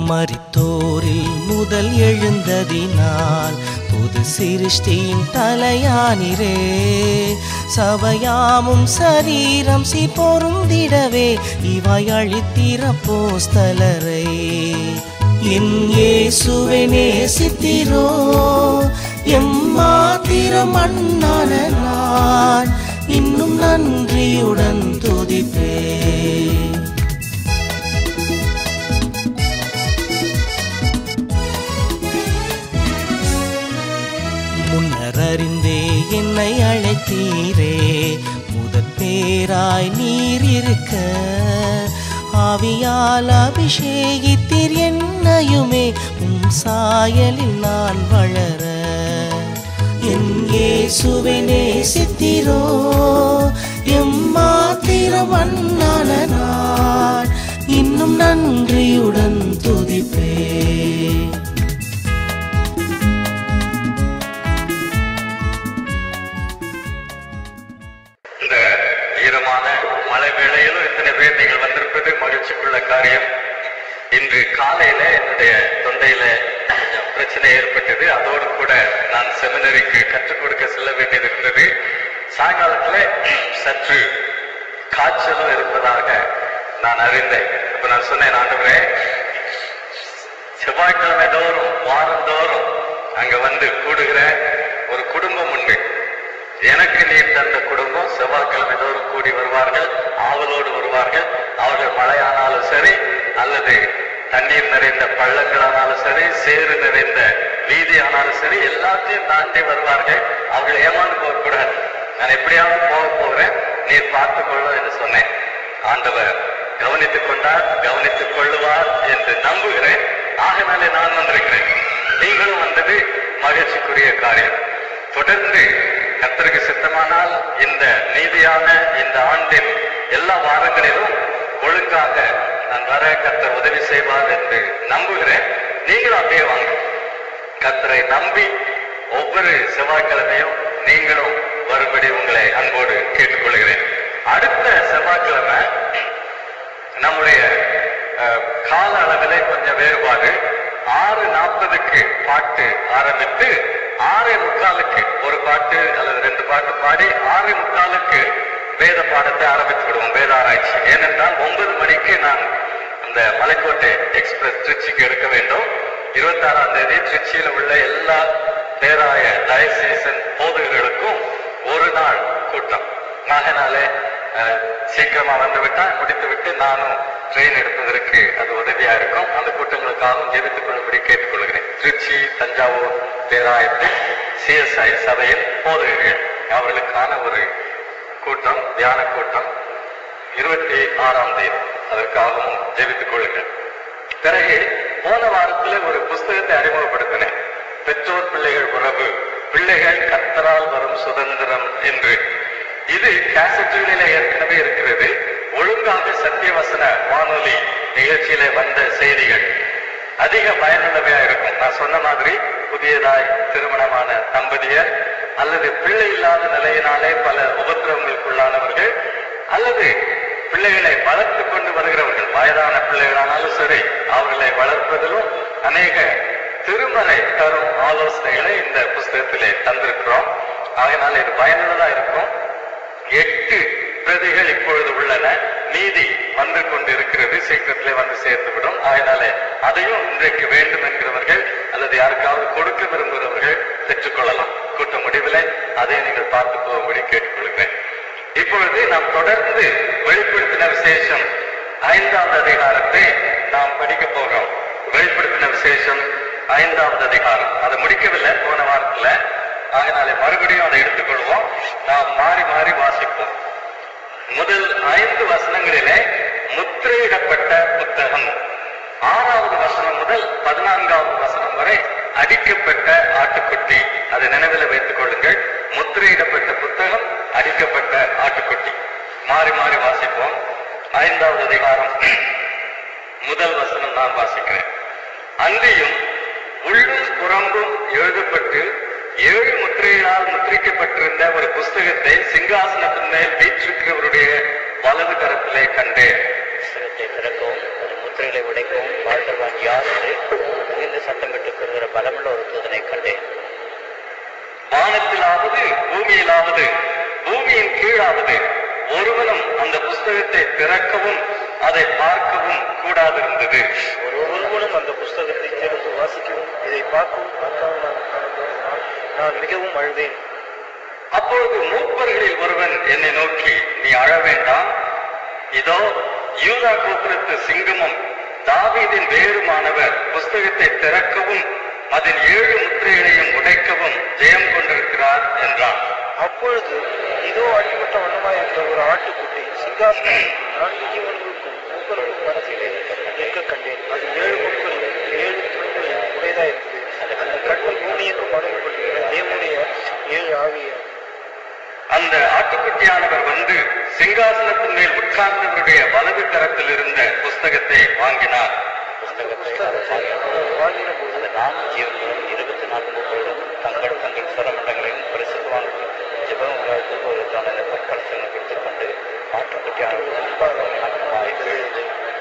மரித்தோரில் முதல் எழுந்ததினால் புது சிருஷ்டியின் தலையானிரே சபையாமும் சரீரம் சி பொருந்திடவே இவாய் அழித்திர போஸ்தலரை என் இயேசுவை நேசித்திரோ எம்மாத்திரம் அண்ணான நான் இன்னும் நன்றியுடன் துதிப்பேன் முன்னர் அறிந்தே என்னை அழைத்தீரே முதற் பேராய் நீர் இருக்க ஆவியால் அபிஷேகித்தீர் என்னையுமே உம் சாயலில் நான் வளர என் இயேசுவை நேசித்தீரோ எம்மாத்திரம் அண்ணான நான் இன்னும் நன்றியுடன் துதிப்பேன் இந்த ஈரமான மழை வேளையிலும் இத்தனை பேர் நீங்கள் வந்திருப்பது மகிழ்ச்சிக்குள்ள காரியம் இன்று காலையில என்னுடைய தொண்டையில கொஞ்சம் பிரச்சனை ஏற்பட்டது அதோடு கூட நான் செமினரிக்கு கற்றுக் கொடுக்க செல்ல வேண்டியது இருந்தது சாயங்காலத்துல சற்று காய்ச்சலும் இருப்பதாக நான் அறிந்தேன் இப்ப நான் சொன்னேன் ஆண்டவரே செவ்வாய்க்கிழமை தோறும் வாரந்தோறும் அங்க வந்து கூடுகிற ஒரு குடும்பம் உண்டு எனக்கு நீர் தந்த குடும்பம் செவ்வாய்க்கிழமை தோறும் கூடி வருவார்கள் ஆவலோடு வருவார்கள் அவர்கள் மழையானாலும் சரி அல்லது தண்ணீர் நிறைந்த பள்ளங்களானாலும் சரி சேறு நிறைந்த வீதி ஆனாலும் சரி எல்லாத்தையும் தாண்டி வருவார்கள் அவர்கள் ஏமாந்து போகக்கூடாது நான் எப்படியாவது போக போகிறேன் நீர் பார்த்துக் கொள்ளும் என்று சொன்னேன் ஆண்டவர் கவனித்துக் கொண்டார் கவனித்துக் கொள்ளுவார் என்று நம்புகிறேன் ஆகனாலே நான் வந்திருக்கிறேன் நீங்களும் வந்தது மகிழ்ச்சிக்குரிய காரியம் தொடர்ந்து கர்த்தருக்கு சித்தமானால் இந்த நீதியான இந்த ஆண்டின் எல்லா வாரங்களிலும் ஒழுங்காக நான் வர கர்த்தர் உதவி செய்வார் என்று நம்புகிறேன் நீங்களும் அப்படியே வாங்க கர்த்தரை நம்பி ஒவ்வொரு செவ்வாய்க்கிழமையும் நீங்களும் வரும்படி உங்களை அன்போடு கேட்டுக்கொள்கிறேன் அடுத்த செவ்வாய்க்கிழமை நம்முடைய அஹ், கால அளவிலே கொஞ்சம் வேறுபாடு ஆறு நாற்பதுக்கு பாட்டு ஆரம்பித்து ஆறு முக்காலுக்கு ஒரு பாட்டு அல்லது ரெண்டு பாட்டு பாடி ஆறு முக்காலுக்கு வேத பாடத்தை ஆரம்பித்து விடுவோம் வேத ஆராய்ச்சி ஏனென்றால் ஒன்பது மணிக்கு நான் அந்த மலைக்கோட்டை எக்ஸ்பிரஸ் திருச்சிக்கு எடுக்க வேண்டும் இருபத்தாறாம் தேதி திருச்சியில் உள்ள எல்லா பேராய டயசீசன் போதகர்களுக்கும் ஒரு நாள் கூட்டம் ஆகையினாலே அஹ், சீக்கிரமா வந்து விட்டா முடித்து விட்டு நானும் ட்ரெயின் எடுப்பதற்கு அது உதவியா இருக்கும் அந்த கூட்டங்களுக்காகவும் ஜெபித்துக் கொள்ளும்படி கேட்டுக்கொள்கிறேன் திருச்சி தஞ்சாவூர் பேராயத்தில் சிஎஸ்ஐ சபையில் போதகர்கள் அவர்களுக்கான ஒரு கூட்டம் தியான கூட்டம் இருபத்தி ஆறாம் தேதி அதற்காகவும் ஜெபித்துக் கொள்ளுங்கள் பிறகு போன வாரத்துல ஒரு புஸ்தகத்தை அறிமுகப்படுத்தினேன் பெற்றோர் பிள்ளைகள் உறவு பிள்ளைகள் கர்த்தரால் வரும் சுதந்திரம் என்று இது கேசட்டுகளில ஏற்கனவே இருக்கிறது ஒழுங்காக சத்தியவசன வானொலி நிகழ்ச்சியில வந்த செய்திகள் அதிக பயனுள்ளவையா இருக்கும் நான் சொன்ன மாதிரி புதியதாய் திருமணமான தம்பதியர் அல்லது பிள்ளை இல்லாத நிலையினாலே பல உபத்திரவங்களுக்குள்ளானவர்கள் அல்லது பிள்ளைகளை வளர்த்து கொண்டு வருகிறவர்கள் வயதான பிள்ளைகளானாலும் சரி அவர்களை வளர்ப்பதிலும் அநேக திருமறை தரும் ஆலோசனைகளை இந்த புஸ்தகத்திலே தந்திருக்கிறோம் ஆகையினால இது பயனுள்ளதா இருக்கும் எட்டு பிரதிகள் இப்பொழுது உள்ளன நீதி வந்து கொண்டு இருக்கிறது சீக்கிரத்திலே வந்து சேர்ந்துவிடும் அதனாலே அதையும் இன்றைக்கு வேண்டும் என்கிறவர்கள் அல்லது யாருக்காவது கொடுக்க விரும்புகிறவர்கள் பெற்றுக்கொள்ளலாம் கூட்ட முடிவிலே அதை நீங்கள் பார்த்து போகும்படி கேட்டுக்கொள்கிறேன் இப்பொழுது நாம் தொடர்ந்து வெளிப்படுத்தின விசேஷம் ஐந்தாவது அதிகாரத்தை நாம் படிக்க போகிறோம் வெளிப்படுத்தின விசேஷம் ஐந்தாவது அதிகாரம் அதை முடிக்கவில்லை போன வாரத்துல அதனால மறுபடியும் அதை எடுத்துக்கொள்வோம் நாம் மாறி மாறி வாசிப்போம் முதல் ஐந்து வசனங்களிலே முத்திரையிடப்பட்ட புத்தகம் ஆறாவது வசனம் முதல் பதினான்காவது வசனம் வரை அடிக்கப்பட்ட ஆட்டுக்குட்டி அதை நினைவில் வைத்துக் கொள்ளுங்கள் முத்திரையிடப்பட்ட புத்தகம் அடிக்கப்பட்ட ஆட்டுக்குட்டி மாறி மாறி வாசிப்போம் ஐந்தாவது அதிகாரம் முதல் வசனம் நான் வாசிக்கிறேன் அன்றியும் உள்ளும் புறம்பும் எழுதப்பட்டு ஏழு முத்திரைகளால் முத்திரிக்கப்பட்டிருந்த ஒரு புஸ்தகத்தை சிங்காசனத்தின் மேல் வீற்றிருக்கிறவருடைய வலது கரத்திலே கண்டேன் புஸ்தகத்தை திறக்கவும் ஒரு முத்திரை முத்திரைகளை உடைக்கவும் வாழ்ந்தவன் யார் என்று மிகுந்த சத்தமிட்டு கூறுகிற பலமுள்ள ஒரு தூதனை கண்டேன் வானத்திலாவது பூமியிலாவது பூமியின் கீழாவது ஒருவனும் அந்த புஸ்தகத்தை திறக்கவும் அதை பார்க்கவும் கூடாதிருந்தது ஒரு ஒருவனும் அந்த புஸ்தகத்தை திறந்து வாசிக்கவும் இதை பார்க்கவும் பார்க்காமல் நான் காணப்போனால் நான் மிகவும் அழுதேன் அப்பொழுது மூப்பர்களில் ஒருவன் என்னை நோக்கி நீ அழ வேண்டாம் இதோ யூதா கோபுரத்து சிங்கமும் தாவீதின் வேறுமானவர் புஸ்தகத்தை திறக்கவும் அதன் ஏழு முத்திரைகளையும் உடைக்கவும் ஜெயம் கொண்டிருக்கிறார் என்றான் அப்பொழுது இதோ அடிமட்ட வண்ணமாய் இருக்கிற ஒரு ஆட்டுக்குட்டி சிங்காசனம் நான்கு ஜீவன்களுக்கும் மூப்பர்களும் மனத்திலே நிற்க கண்டேன் அது ஏழு கொம்புகளையும் ஏழு துணுகளையும் உடையதா இருந்தது அந்த கண்கள் பூமியக்கும் அனுப்பப்படுகிற தேவனுடைய ஏழு ஆவியாகும் அந்த ஆட்டுக்குட்டியானவர் வந்து சிங்காசனத்தின் மேல் உட்கார்ந்தவருடைய வலது கரத்தில் இருந்த புஸ்தகத்தை வாங்கினார் புஸ்தகத்தை புஸ்தகத்தை அவர் வாங்கின போது அந்த நான்கு ஜீவன்களும் இருபத்தி நான்கு முப்பதும் தங்கள் தங்கள் சுரமண்டங்களையும் பரிசுத்தவான்களும் ஜெபம் தூக்குவதற்கான இந்த பொற்கலசங்களை எடுத்துக்கொண்டு ஆட்டுக்குட்டியானவர்கள்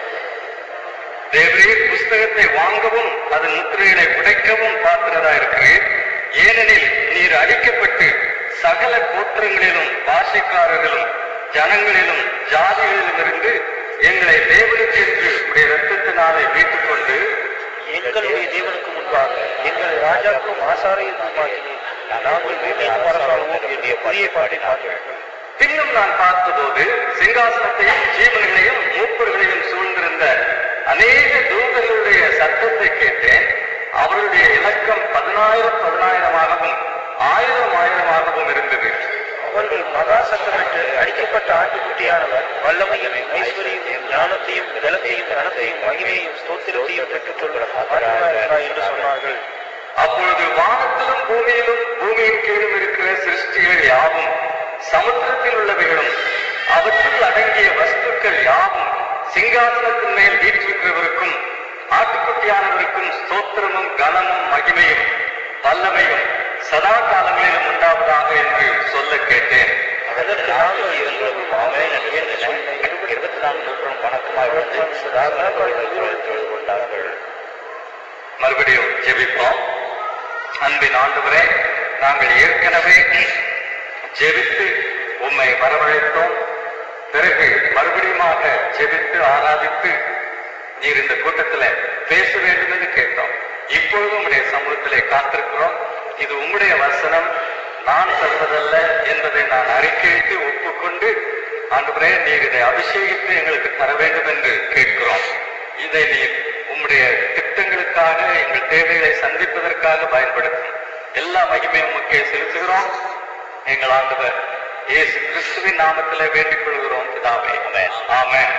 தேவரீர் புஸ்தகத்தை வாங்கவும் அதன் முத்திரைகளை உடைக்கவும் பார்க்கிறதா இருக்கிறீர் ஏனெனில் நீர் அழிக்கப்பட்டு சகல கோத்திரங்களிலும் பாஷைக்காரர்களும் ஜனங்களிலும் ஜாதிகளிலும் இருந்து எங்களை தேவனுக்கு என்று உடைய ரத்தத்தினாலே மீட்டுக் கொண்டு எங்களுடைய தேவனுக்கு முன்பாக எங்கள் ராஜாக்கும் ஆசாரையும் முன்பாகினேன் நாங்கள் வீட்டையும் அரசாளவும் என்னுடைய புதிய பாட்டை பாடினார்கள் பின்னும் நான் பார்த்தபோது சிங்காசனத்தையும் ஜீவன்களையும் மூப்பர்களையும் சூழ்ந்திருந்த அநேக தூதர்களுடைய சத்தத்தை கேட்டேன் அவருடைய இலக்கம் பதினாயிரம் பதினாயிரமாகவும் ஆயிரம் ஆயிரமாகவும் இருந்தது அவர்கள் மகா சத்தமிட்டு அடிக்கப்பட்ட ஆட்டுக்குட்டியானவர் வல்லமையும் ஐஸ்வர்யையும் ஞானத்தையும் பலத்தையும் கனத்தையும் மகிமையையும் ஸ்தோத்திரத்தையும் பெற்றுக் கொள்கிற என்று சொன்னார்கள் அப்பொழுது வானத்திலும் பூமியிலும் பூமியின் கீழும் இருக்கிற சிருஷ்டிகள் யாவும் சமுத்திரத்தில் உள்ளவைகளும் அவற்றுள் அடங்கிய வஸ்துக்கள் யாவும் சிங்காசனத்தின் மேல் வீற்றிருக்கிறவருக்கும் ஆட்டுக்குட்டியானவருக்கும் ஸ்தோத்திரமும் கனமும் மகிமையும் வல்லமையும் சதா காலங்களிலும் உண்டாவதாக என்று சொல்ல கேட்டேன் அதற்கு நாங்கள் இவர்களும் ஆமென் என்று சொன்ன இருபத்தி நான்கு முப்பதும் வணக்கமாய் வந்து சுதாகரர்கள் தொழுது கொண்டார்கள் மறுபடியும் ஜெபிப்போம் அன்பின் ஆண்டவரே நாங்கள் ஏற்கனவே ஜெபித்து உம்மை வரவழைத்தோம் பிறகு மறுபடியுமாக ஜெபித்து ஆராதித்து நீர் இந்த கூட்டத்துல பேச வேண்டும் என்று கேட்டோம் இப்பொழுதும் உம்முடைய சமூகத்திலே காத்திருக்கிறோம் இது உம்முடைய வசனம் நான் சொல்வதல்ல என்பதை நான் அறிக்கையிட்டு ஒப்புக்கொண்டு ஆண்டவரே நீர் இதை அபிஷேகித்து எங்களுக்கு தர வேண்டும் என்று கேட்கிறோம் இதை நீர் உம்முடைய திட்டங்களுக்காக எங்கள் தேவைகளை சந்திப்பதற்காக பயன்படுத்தும் எல்லா மகிமையும் உமக்கே செலுத்துகிறோம் எங்கள் ஆண்டவர் இயேசு கிறிஸ்துவின் நாமத்திலே வேண்டிக் கொள்கிறோம் பிதாவே ஆமென்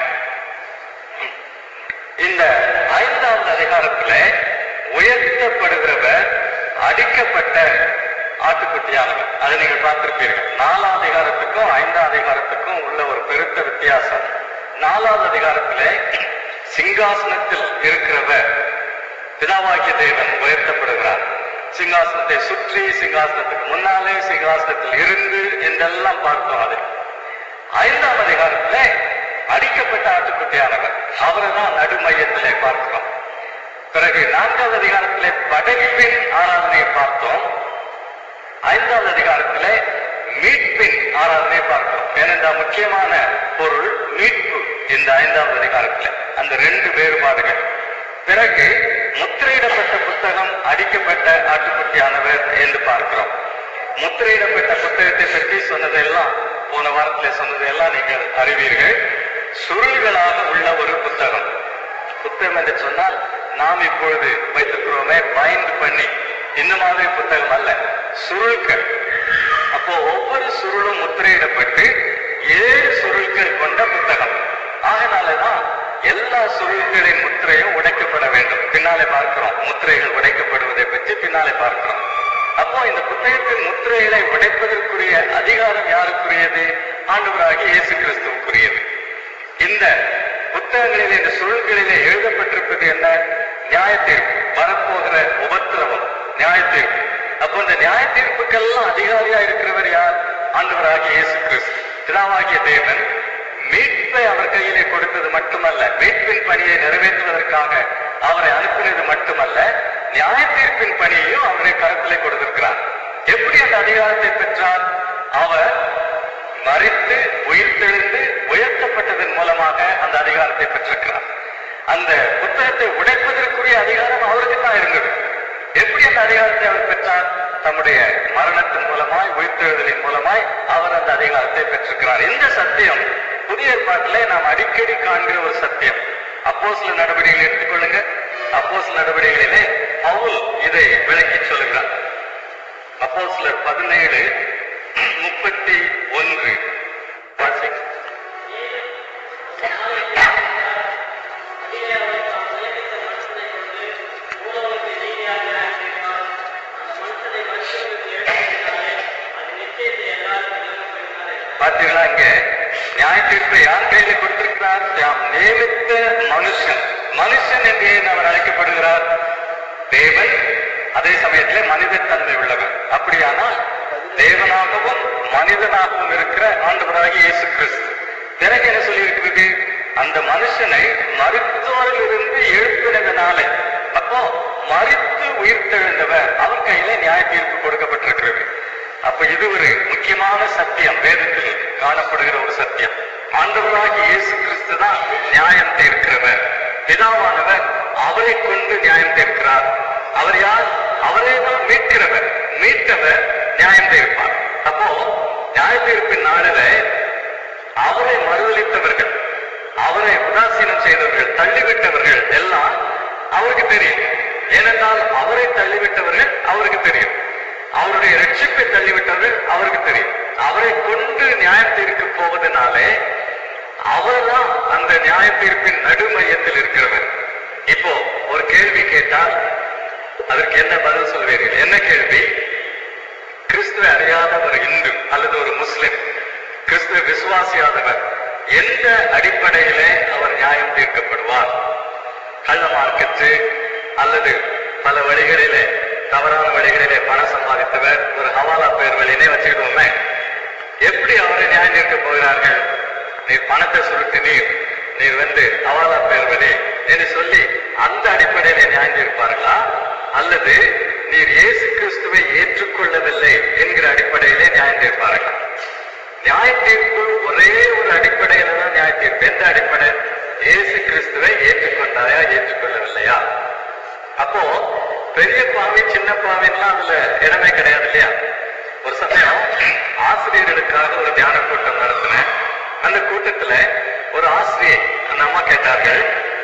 இந்த ஐந்தாவது அதிகாரத்திலே உயர்த்தப்படுகிறவர் அடிக்கப்பட்ட ஆட்டுக்குட்டியானவர் அதை நீங்கள் பார்த்திருப்பீர்கள் நாலாம் அதிகாரத்துக்கும் ஐந்தாம் அதிகாரத்துக்கும் உள்ள ஒரு பெருத்த வித்தியாசம் நாலாவது அதிகாரத்திலே சிங்காசனத்தில் இருக்கிறவர் பிதாவாகிய தேவன் உயர்த்தப்படுகிறார் சிங்காசனத்தை சுற்றி சிங்காசனத்துக்கு முன்னாலே சிங்காசனத்தில் இருந்து என்றெல்லாம் பார்த்தோம் அதை ஐந்தாம் அதிகாரத்திலே அடிக்கப்பட்ட ஆட்டுக்குட்டியானவர் அவரை தான் நடுமையத்திலே பார்க்கிறோம் பிறகு நான்காவது அதிகாரத்திலே படைப்பின் ஆராதனையை பார்த்தோம் ஐந்தாவது அதிகாரத்திலே மீட்பின் ஆராதனை பார்க்கிறோம் ஏனென்றால் முக்கியமான பொருள் மீட்பு இந்த ஐந்தாவது அதிகாரத்திலே அந்த ரெண்டு வேறுபாடுகள் பிறகு முத்திரையிடப்பட்ட புத்தகம் அடிக்கப்பட்ட ஆட்டுக்குட்டியானவர் என்று பார்க்கிறோம் முத்திரையிடப்பட்ட புத்தகத்தை பற்றி சொன்னதெல்லாம் போன வாரத்திலே சொன்னதெல்லாம் நீங்கள் அறிவீர்கள் சுருள்களாக உள்ள ஒரு புத்தகம் புத்தகம் என்று சொன்னால் நாம் இப்பொழுது வைத்திருக்கிறோமே பைண்ட் பண்ணி இந்த மாதிரி புத்தகம் அல்ல சுருள்கள் அப்போ ஒவ்வொரு சுருளும் முத்திரையிடப்பட்டு ஏழு சுருள்கள் கொண்ட புத்தகம் ஆகினாலதான் எல்லா சுருள்களின் முத்திரையும் உடைக்கப்பட வேண்டும் பின்னாலே பார்க்கிறோம் முத்திரைகள் உடைக்கப்படுவதை பற்றி பின்னாலே பார்க்கிறோம் அப்போ இந்த புத்தகத்தின் முத்திரைகளை உடைப்பதற்குரிய அதிகாரம் யாருக்குரியது ஆண்டவராகிய இயேசு கிறிஸ்துவுக்குரியது இந்த புத்தகங்களில் இந்த சுருள்களிலே எழுதப்பட்டிருப்பது என்ன நியாயத்தீர்ப்பு வரப்போகிற உபத்திரவம் நியாயத்தீர்ப்பு அப்போ இந்த நியாயத்தீர்ப்புக்கெல்லாம் அதிகாரியா இருக்கிறவர் யார் ஆண்டவராகிய இயேசு கிறிஸ்து பிதாவாகிய தேவன் மீட்பை அவர் கையிலே கொடுத்தது மட்டுமல்ல மீட்பின் பணியை நிறைவேற்றுவதற்கு செய்வதற்காக அவரை அனுப்பினது மட்டுமல்ல நியாய தீர்ப்பின் பணியையும் அவரை கருத்திலே கொடுத்திருக்கிறார் எப்படி அந்த அதிகாரத்தை பெற்றார் அவர் மறித்து உயிர்த்தெழுந்து உயர்த்தப்பட்டதன் மூலமாக அந்த அதிகாரத்தை பெற்றிருக்கிறார் அந்த புத்தகத்தை உடைப்பதற்குரிய அதிகாரம் அவருக்கு தான் இருந்தது எப்படி அந்த அதிகாரத்தை அவர் பெற்றார் தம்முடைய மரணத்தின் மூலமாய் உயிர்த்தெழுதலின் மூலமாய் அவர் அந்த அதிகாரத்தை பெற்றிருக்கிறார் இந்த சத்தியம் புதிய ஏற்பாட்டிலே நாம் அடிக்கடி காண்கிற ஒரு சத்தியம் அப்போ சில நடவடிக்கைகள் எடுத்துக்கொள்ளுங்க அப்போ சில நடவடிக்கைகளிலே பவுல் இதை விளக்கி சொல்லுகிறார் அப்போ சிலர் பதினேழு முப்பத்தி ஒன்று வாசிங்க. பார்த்தீங்களா இங்க நியாய தீர்ப்பை யார் கையில கொடுத்திருக்கிறார் தாம் நியமித்த மனுஷன் மனுஷன் என்று ஏன் அவர் அழைக்கப்படுகிறார் தேவன் அதே சமயத்திலே மனிதத்தன்மை உள்ளவர் அப்படியானால் தேவனாகவும் மனிதனாகவும் இருக்கிற ஆண்டவராகிய இயேசு கிறிஸ்து பிறகு என்ன சொல்லி இருக்கிறது அந்த மனுஷனை மருத்துவரிலிருந்து எழுப்பினதுனால அப்போ மறித்து உயிர்த்தெழுந்தவர் அவர் கையில நியாய தீர்ப்பு கொடுக்கப்பட்டிருக்கிறது அப்ப இது ஒரு முக்கியமான சத்தியம் வேதத்தில் காணப்படுகிற ஒரு சத்தியம் ஆண்டவராகிய இயேசு கிறிஸ்து தான் நியாயம் தீர்க்கிறவர் பிதாவானவர் அவரை கொண்டு நியாயம் தீர்க்கிறார் அவர் யார் அவரே தான் மீட்கிறவர் மீட்டவர் நியாயம் தீர்ப்பார் அப்போ நியாய தீர்ப்பின் நாளில அவரை மறுதளித்தவர்கள் அவரை உதாசீனம் செய்தவர்கள் தள்ளிவிட்டவர்கள் எல்லாம் அவருக்கு தெரியும் ஏனென்றால் அவரை தள்ளிவிட்டவர்கள் அவருக்கு தெரியும் அவருடைய ரட்சிப்பை தள்ளிவிட்டவர்கள் அவருக்கு தெரியும் அவரை கொண்டு நியாயம் தீர்க்க போவதனாலே அவர்தான் அந்த நியாய தீர்ப்பின் நடுமையத்தில் இருக்கிறவர் இப்போ ஒரு கேள்வி கேட்டால் அதற்கு என்ன பதில் சொல்வீர்கள் என்ன கேள்வி கிறிஸ்துவை அறியாத ஒரு இந்து அல்லது ஒரு முஸ்லிம் கிறிஸ்துவ விசுவாசியாதவர் எந்த அடிப்படையிலே அவர் நியாயம் தீர்க்கப்படுவார் கள்ள மார்க்கெட்டு அல்லது பல வழிகளிலே தவறான வழிகளிலே பணம் சம்பாதித்தவர் ஒரு ஹவாலா பேர் வழியிலே வச்சுக்கிட்டோமே எப்படி அவரை நியாயம் தீர்க்க போகிறார்கள் நீர் பணத்தை சுருட்டு நீர் நீர் வந்து ஹவாலா பேர் வழி என்று சொல்லி அந்த அடிப்படையிலே நியாயம் தீர்ப்பார்களா அல்லது நீர் இயேசு கிறிஸ்துவை ஏற்றுக்கொள்ளவில்லை என்கிற அடிப்படையிலே நியாயம் தீர்ப்பார்களா நியாய தீர்ப்பு ஒரே ஒரு அடிப்படையில தான் நியாய தீர்ப்பு எந்த அடிப்படை இயேசு கிறிஸ்துவை ஏற்றுக்கொண்டாயா ஏற்றுக்கொள்ளவில்லையா அப்போ பெரிய பாவி சின்ன பாவின்லாம் அதுல இடமே கிடையாது இல்லையா ஒரு சமயம் ஆசிரியர்களுக்காக ஒரு தியான கூட்டம் நடத்தினேன் அந்த கூட்டத்துல ஒரு ஆசிரியை அந்த அம்மா கேட்டார்கள்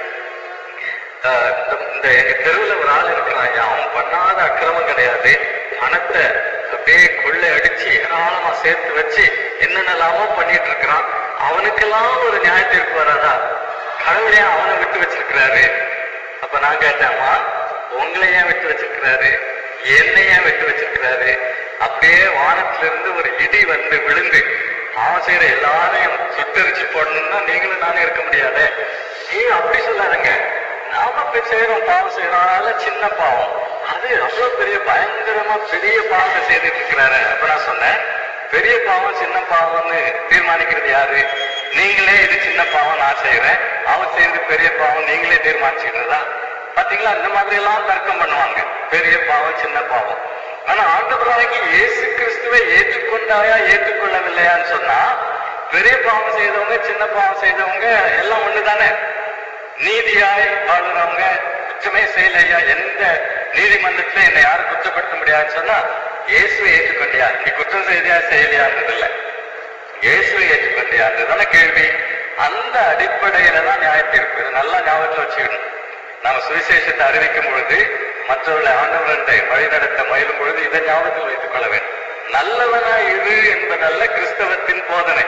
ஆஹ் இந்த- இந்த எங்க தெருவுல ஒரு ஆள் இருக்கிறான் ஐயா அவன் பண்ணாத அக்கிரமம் கிடையாது பணத்தை அப்படியே கொள்ளை அடிச்சு ஏராளமா சேர்த்து வச்சு என்னென்னலாமோ பண்ணிட்டு இருக்கிறான் அவனுக்கெல்லாம் ஒரு நியாய தீர்ப்பு வராதா கடவுளே அவனை விட்டு வச்சிருக்கிறாரு அப்ப நான் கேட்டேம்மா உங்களை ஏன் விட்டு வச்சிருக்கிறாரு என்னை ஏன் விட்டு வச்சிருக்கிறாரு அப்படியே வானத்துல இருந்து ஒரு இடி வந்து விழுந்து அவன் செய்யற எல்லாரையும் சுட்டரிச்சு போடணும்னா நீங்களும் நானும் இருக்க முடியாதே நீ அப்படி சொல்லாதங்க நாம போய் செய்யறோம் பாவம் செய்யறோம் அதனால சின்ன பாவம் அது அவ்வளவு பெரிய பயங்கரமா பெரிய பாவத்தை செய்துட்டு இருக்கிறாரு அப்ப நான் சொன்னேன் பெரிய பாவம் சின்ன பாவம்னு தீர்மானிக்கிறது யாரு நீங்களே இது சின்ன பாவம் நான் செய்யறேன் அவன் செய்யறது பெரிய பாவம் நீங்களே தீர்மானிச்சுக்கிறதா பாத்தீங்களா இந்த மாதிரி எல்லாம் தர்க்கம் பண்ணுவாங்க பெரிய பாவம் சின்ன பாவம் ஆனா ஆண்டவராகி இயேசு கிறிஸ்துவை ஏற்றுக்கொண்டாயா ஏற்றுக்கொள்ளவில்லையான்னு சொன்னா பெரிய பாவம் செய்தவங்க சின்ன பாவம் செய்தவங்க எல்லாம் ஒண்ணுதானே நீதியாய் வாழுறவங்க குற்றமே செய்யலையா எந்த நீதிமன்றத்துல என்னை யாரும் குற்றப்படுத்த முடியாதுன்னு சொன்னா இயேசுவை ஏற்றுக்கொண்டியா நீ குற்றம் செய்தியா செய்யலையான்றது இல்ல இயேசுவை ஏற்றுக்கொண்டியான்றதான கேள்வி அந்த அடிப்படையில தான் நியாய தீர்ப்பு இது நல்லா ஞாபகத்துல வச்சுக்கணும் நாம சுவிசேஷத்தை அறிவிக்கும் பொழுது மற்றவர்களை ஆண்டவரண்டை வழிநடத்த மயிலும் பொழுது இதை ஞாபகத்தில் வைத்துக் கொள்ள வேண்டும் நல்லவனா இரு என்பதல்ல கிறிஸ்தவத்தின் போதனை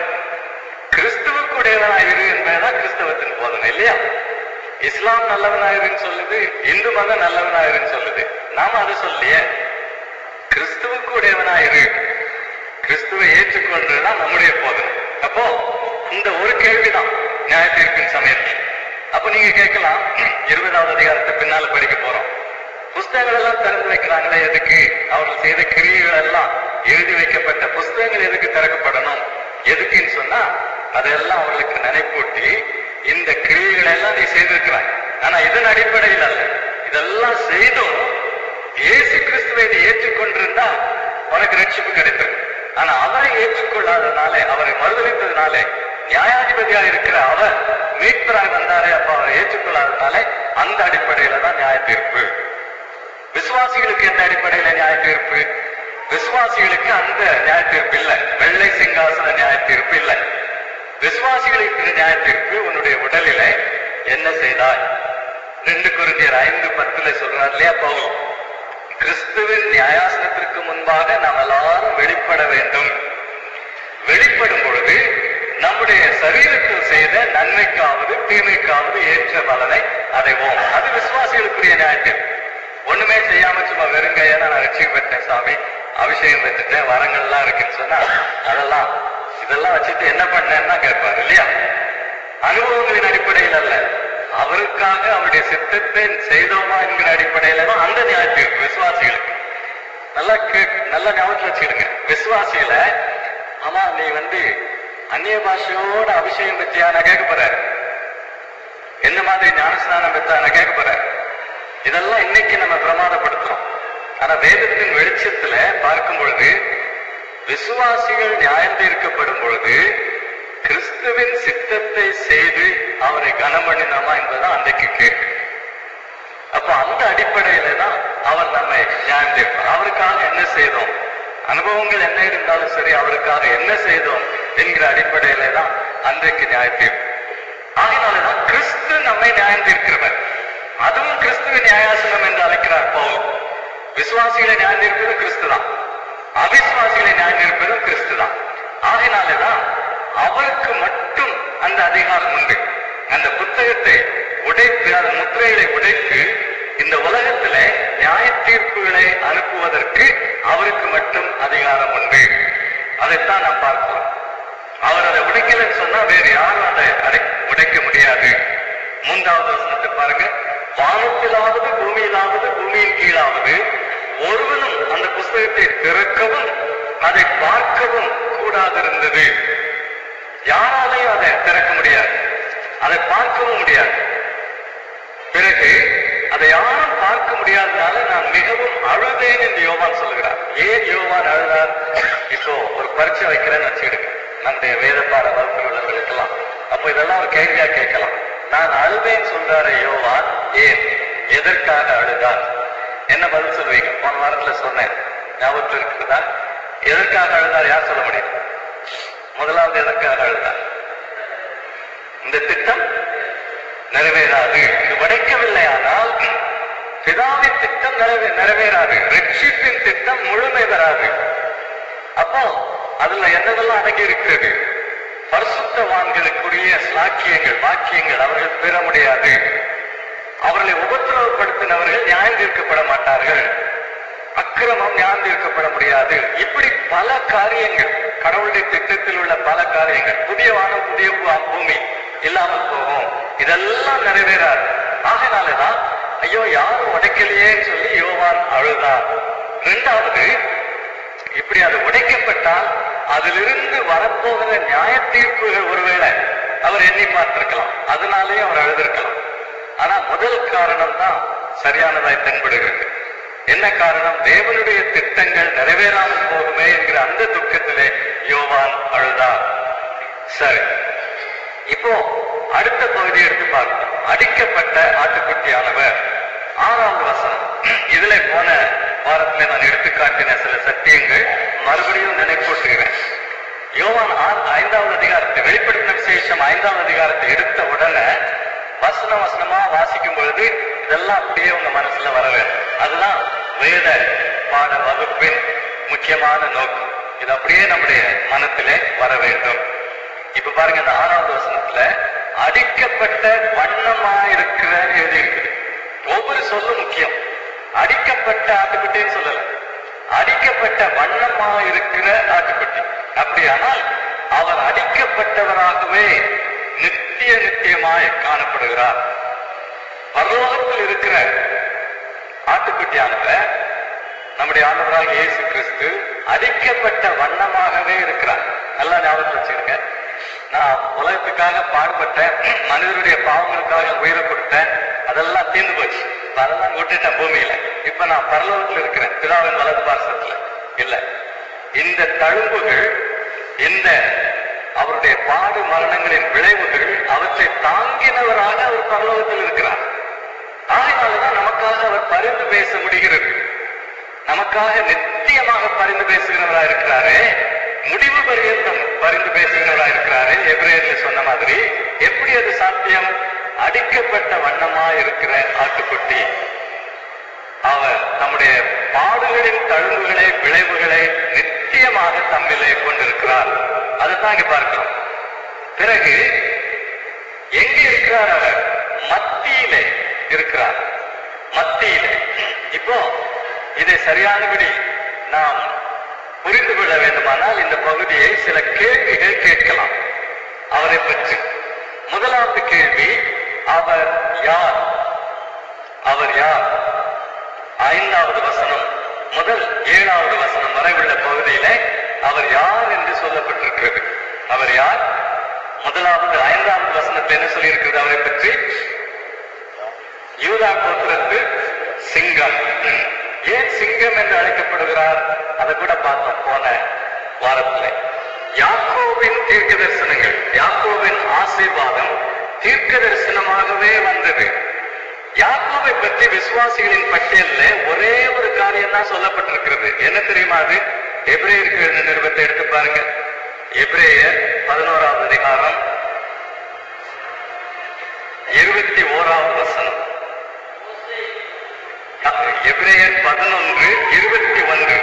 கிறிஸ்துவுக்குடையவனா இரு என்பதுதான் கிறிஸ்தவத்தின் போதனை இல்லையா இஸ்லாம் நல்லவனாயிருன்னு சொல்லுது இந்து மதம் நல்லவனாயிருன்னு சொல்லுது நாம அதை சொல்லியே கிறிஸ்துவுக்கு உடையவனாயிரு கிறிஸ்துவை ஏற்றுக்கொண்டுதான் நம்முடைய போதனை அப்போ இந்த ஒரு கேள்விதான் நியாய தீர்ப்பின் சமயத்தில் அப்ப நீங்க கேட்கலாம் இருபதாவது அதிகாரத்தை பின்னால படிக்க போறோம் புஸ்தகங்கள் எல்லாம் திறந்து வைக்கிறாங்களே எதுக்கு அவர்கள் செய்த கிரியைகள் எல்லாம் எழுதி வைக்கப்பட்ட புஸ்தகங்கள் எதுக்கு திறக்கப்படணும் எதுக்குன்னு சொன்னா அதெல்லாம் அவர்களுக்கு நினைப்பூட்டி இந்த கிரியைகள் எல்லாம் நீ செய்திருக்கிறாய் ஆனா இதன் அடிப்படையில் அல்ல இதெல்லாம் செய்தும் இயேசு கிறிஸ்துவை நீ ஏற்றுக்கொண்டிருந்தா உனக்கு ரட்சிப்பு கிடைத்தது ஆனா அவரை ஏற்றுக்கொள்ளாதனாலே அவரை மறுதளித்ததுனாலே நியாயாதிபதியா இருக்கிற அவர் மீட்பராய் வந்தாரே அப்ப அவரை ஏற்றுக்கொள்ளாதனாலே அந்த அடிப்படையில தான் நியாய தீர்ப்பு விசுவாசிகளுக்கு எந்த அடிப்படையில நியாய தீர்ப்பு விசுவாசிகளுக்கு அந்த நியாய தீர்ப்பு இல்ல வெள்ளை சிங்காசன நியாய தீர்ப்பு இல்ல விசுவாசிகளுக்கு நியாய தீர்ப்பு உன்னுடைய உடலிலே என்ன செய்தாய் ரெண்டு குருந்தியர் ஐந்து பத்துல சொல்றார் இல்லையா பவுல் கிறிஸ்துவின் நியாயாசனத்திற்கு முன்பாக நாம் எல்லாரும் வெளிப்பட வேண்டும் வெளிப்படும் பொழுது நம்முடைய சரீரத்தில் செய்த நன்மைக்காவது தீமைக்காவது ஏற்ற பலனை அடைவோம் அது விசுவாசிகளுக்குரிய நியாயத்தில் ஒண்ணுமே செய்யாம சும்மா வெறுங்கையா நான் ரட்சிக்க பெற்றேன் சாமி அபிஷேகம் பெற்றுட்டேன் வரங்கள்லாம் இருக்குன்னு சொன்னா அதெல்லாம் இதெல்லாம் வச்சுட்டு என்ன பண்ணேன்னா கேட்பாரு இல்லையா அனுபவங்களின் அடிப்படையில் அல்ல அவருக்காக அவருடைய சித்தத்தை செய்தோமா என்கிற அடிப்படையில தான் அந்த நியாய தீர்ப்பு விசுவாசிகளுக்கு நல்லா கே நல்லா ஞாபகத்துல வச்சுக்கிடுங்க விசுவாசியில ஆமா நீ வந்து அந்நிய பாஷையோட அபிஷேகம் பெற்றியா நான் கேட்க போறேன் என்ன மாதிரி ஞானஸ்நானம் பெற்றா நான் கேட்க போறேன் இதெல்லாம் இன்னைக்கு நம்ம பிரமாதப்படுத்துறோம் ஆனா வேதத்தின் வெளிச்சத்துல பார்க்கும் பொழுது விசுவாசிகள் நியாயம் தீர்க்கப்படும் பொழுது கிறிஸ்துவின் சித்தத்தை செய்து அவரை கனம் பண்ணினோமா என்பதுதான் அன்றைக்கு கேள்வி அப்ப அந்த அடிப்படையில தான் அவர் நம்மை நியாயம் தீர்ப்பார் அவருக்காக என்ன செய்தோம் அனுபவங்கள் என்ன இருந்தாலும் சரி அவருக்காக என்ன செய்தோம் என்கிற அடிப்படையில தான் அன்றைக்கு நியாய தீர்ப்பு ஆகினாலதான் கிறிஸ்து நம்மை நியாயம் தீர்க்கிறவர் அதுவும் கிறிஸ்துவின் நியாயாசனம் என்று அழைக்கிறார் பவுல் விசுவாசிகளை நியாயம் தீர்ப்பதும் கிறிஸ்து தான் அவிசுவாசிகளை நியாயம் தீர்ப்பதும் கிறிஸ்து தான் ஆகினாலதான் அவருக்கு மட்டும் அந்த அதிகாரம் உண்டு அந்த புத்தகத்தை உடைத்து அந்த முத்திரைகளை உடைத்து இந்த உலகத்துல நியாய தீர்ப்புகளை அனுப்புவதற்கு அவருக்கு மட்டும் அதிகாரம் உண்டு அதைத்தான் நாம் பார்க்கிறோம் அவர் அதை உடைக்கலன்னு சொன்னா வேறு யாரும் அதை அடை உடைக்க முடியாது மூன்றாவது வசனத்தை பாருங்க வானத்திலாவது பூமியிலாவது பூமியின் கீழாவது ஒருவனும் அந்த புஸ்தகத்தை திறக்கவும் அதை பார்க்கவும் கூடாதிருந்தது யாராலையும் அதை திறக்க முடியாது அதை பார்க்கவும் முடியாது பிறகு அதை யாரும் பார்க்க முடியாதனால நான் மிகவும் அழுதேன் என்று யோவான் சொல்லுகிறார் ஏன் யோவான் அழுதார் இப்போ ஒரு பரீட்சை வைக்கிறேன்னு வச்சுக்கிடுங்க நம்முடைய வேத பாட வகுப்பில் உள்ளவர்களுக்கெல்லாம் அப்போ இதெல்லாம் ஒரு கேள்வியா கேட்கலாம் நான் அழுதேன் சொல்றாரு யோவான் ஏன் எதற்காக அழுதார் என்ன பதில் சொல்வீங்க போன வாரத்துல சொன்னேன் ஞாபகத்தில் இருக்குதா எதற்காக அழுதார் யார் சொல்ல முடியும் முதலாவது எதற்காக அழுதார் இந்த திட்டம் நிறைவேறாது இது உடைக்கவில்லை ஆனால் பிதாவின் திட்டம் நிறைவே நிறைவேறாது ரட்சிப்பின் திட்டம் முழுமை பெறாது அப்போ அதுல என்னதெல்லாம் அடங்கி இருக்கிறது பரிசுத்தவான்களுக்குரிய சாக்கியங்கள் வாக்கியங்கள் அவர்கள் பெற முடியாது அவர்களை உபத்திரவப்படுத்தினவர்கள் நியாயம் தீர்க்கப்பட மாட்டார்கள் அக்கிரமம் நியாயம் தீர்க்கப்பட முடியாது இப்படி பல காரியங்கள் கடவுளுடைய திட்டத்தில் உள்ள பல காரியங்கள் புதிய வானம் புதிய பூ- பூமி இல்லாமல் போகும் இதெல்லாம் நிறைவேறாது ஆகையினாலதான் ஐயோ யாரும் உடைக்கலையேன்னு சொல்லி யோவான் அழுதான் ரெண்டாவது இப்படி அது உடைக்கப்பட்டால் அதிலிருந்து வரப்போகிற நியாய தீர்ப்புகள் ஒருவேளை அவர் எண்ணி பார்த்திருக்கலாம் அதனாலேயே அவர் அழுதிருக்கலாம் ஆனா முதல் காரணம் தான் சரியானதாய் தென்படுகிறது என்ன காரணம் தேவனுடைய திட்டங்கள் நிறைவேறாமல் போகுமே என்கிற அந்த துக்கத்திலே யோவான் அழுதார் சரி இப்போ அடுத்த பகுதியை எடுத்து பார்ப்போம் அடிக்கப்பட்ட ஆட்டுக்குட்டியானவர் ஆறாவது வசனம் இதுல போன வாரத்துல நான் எடுத்து காட்டின சில சத்தியங்கள் மறுபடியும் நினைப்பூட்டுகிறேன் யோவான் ஆறு- ஐந்தாவது அதிகாரத்தை வெளிப்படுத்தின விசேஷம் ஐந்தாவது அதிகாரத்தை எடுத்த உடனே வசனம் வசனமா வாசிக்கும் பொழுது இதெல்லாம் அப்படியே உங்க மனசுல வர வேண்டும் அதுதான் வேத பாட வகுப்பின் முக்கியமான நோக்கம் இது அப்படியே நம்முடைய மனத்திலே வர வேண்டும் இப்ப பாருங்க இந்த ஆறாவது வசனத்துல அடிக்கப்பட்ட வண்ணமாயிருக்கிற எழுதி இருக்குது ஒவ்வொரு சொல்லும் முக்கியம் அடிக்கப்பட்ட ஆட்டுக்குட்டின்னு சொல்லல அடிக்கப்பட்ட வண்ணமா இருக்கிற ஆட்டுக்குட்டி அப்படியானால் அவர் அடிக்கப்பட்டவராகவே நித்திய நித்தியமாய் காணப்படுகிறார் பரலோகத்தில் இருக்கிற ஆட்டுக்குட்டியானவர் நம்முடைய ஆண்டவராக இயேசு கிறிஸ்து அடிக்கப்பட்ட வண்ணமாகவே இருக்கிறார் நல்லா ஞாபகத்தில் வச்சுருங்க நான் உலகத்துக்காக பாடுபட்டேன் மனிதருடைய பாவங்களுக்காக உயிரை கொடுத்தேன் அதெல்லாம் தீர்ந்து போச்சு இப்ப அதெல்லாம் விட்டுட்டேன் பூமியில இப்ப நான் பரலோகத்துல இருக்கிறேன் பிதாவின் வலது பார்சத்துல இல்ல இந்த தழும்புகள் இந்த அவருடைய பாடு மரணங்களின் விளைவுகள் அவற்றை தாங்கினவராக அவர் பரலோகத்தில் இருக்கிறார் ஆகையினாலதான் நமக்காக அவர் பரிந்து பேச முடிகிறது நமக்காக நித்தியமாக பரிந்து பேசுகிறவராக இருக்கிறாரே முடிவு பரியந்தம் பரிந்து பேசுகிறவராக இருக்கிறாரே எபிரேயர்ல சொன்ன மாதிரி எப்படி அது சாத்தியம் அடிக்கப்பட்ட வண்ணமா இருக்கிற ஆட்டுக்குட்டி அவர் தம்முடைய பாடுகளின் தழும்புகளை விளைவுகளை நிச்சயமாக தம்மிலே கொண்டிருக்கிறார் அதைத்தான் இங்க பார்க்கிறோம் பிறகு எங்க இருக்கிறார் அவர் மத்தியிலே இருக்கிறார் மத்தியிலே இப்போ இதை சரியானபடி நாம் புரிந்து கொள்ள வேண்டுமானால் இந்த பகுதியை சில கேள்விகள் கேட்கலாம் அவரை பற்றி முதலாவது கேள்வி அவர் யார் அவர் யார் ஐந்தாவது வசனம் முதல் ஏழாவது வசனம் வரை உள்ள பகுதியில அவர் யார் என்று சொல்லப்பட்டிருக்கிறது அவர் யார் முதலாவது ஐந்தாவது வசனத்தில் என்ன சொல்லியிருக்கிறது அவரை பற்றி யூதா கோத்திரத்து சிங்கம் ஏன் சிங்கம் என்று அழைக்கப்படுகிறார் அதை கூட பார்த்தோம் போன வாரத்துல யாக்கோவின் தீர்க்க தரிசனங்கள் யாக்கோவின் ஆசீர்வாதம் தீர்க்க தரிசனமாகவே வந்தது யாக்கோவை பற்றி விசுவாசிகளின் பட்டியல்ல ஒரே ஒரு காரியம் தான் சொல்லப்பட்டிருக்கிறது என்ன தெரியுமா அது எப்ரேயருக்கு எழுதின நிருபத்தை எடுத்து பாருங்க எப்ரேயர் பதினோராவது அதிகாரம் இருபத்தி ஓராவது வசனம் எபிரேயர் பதினொன்று இருபத்தி ஒன்று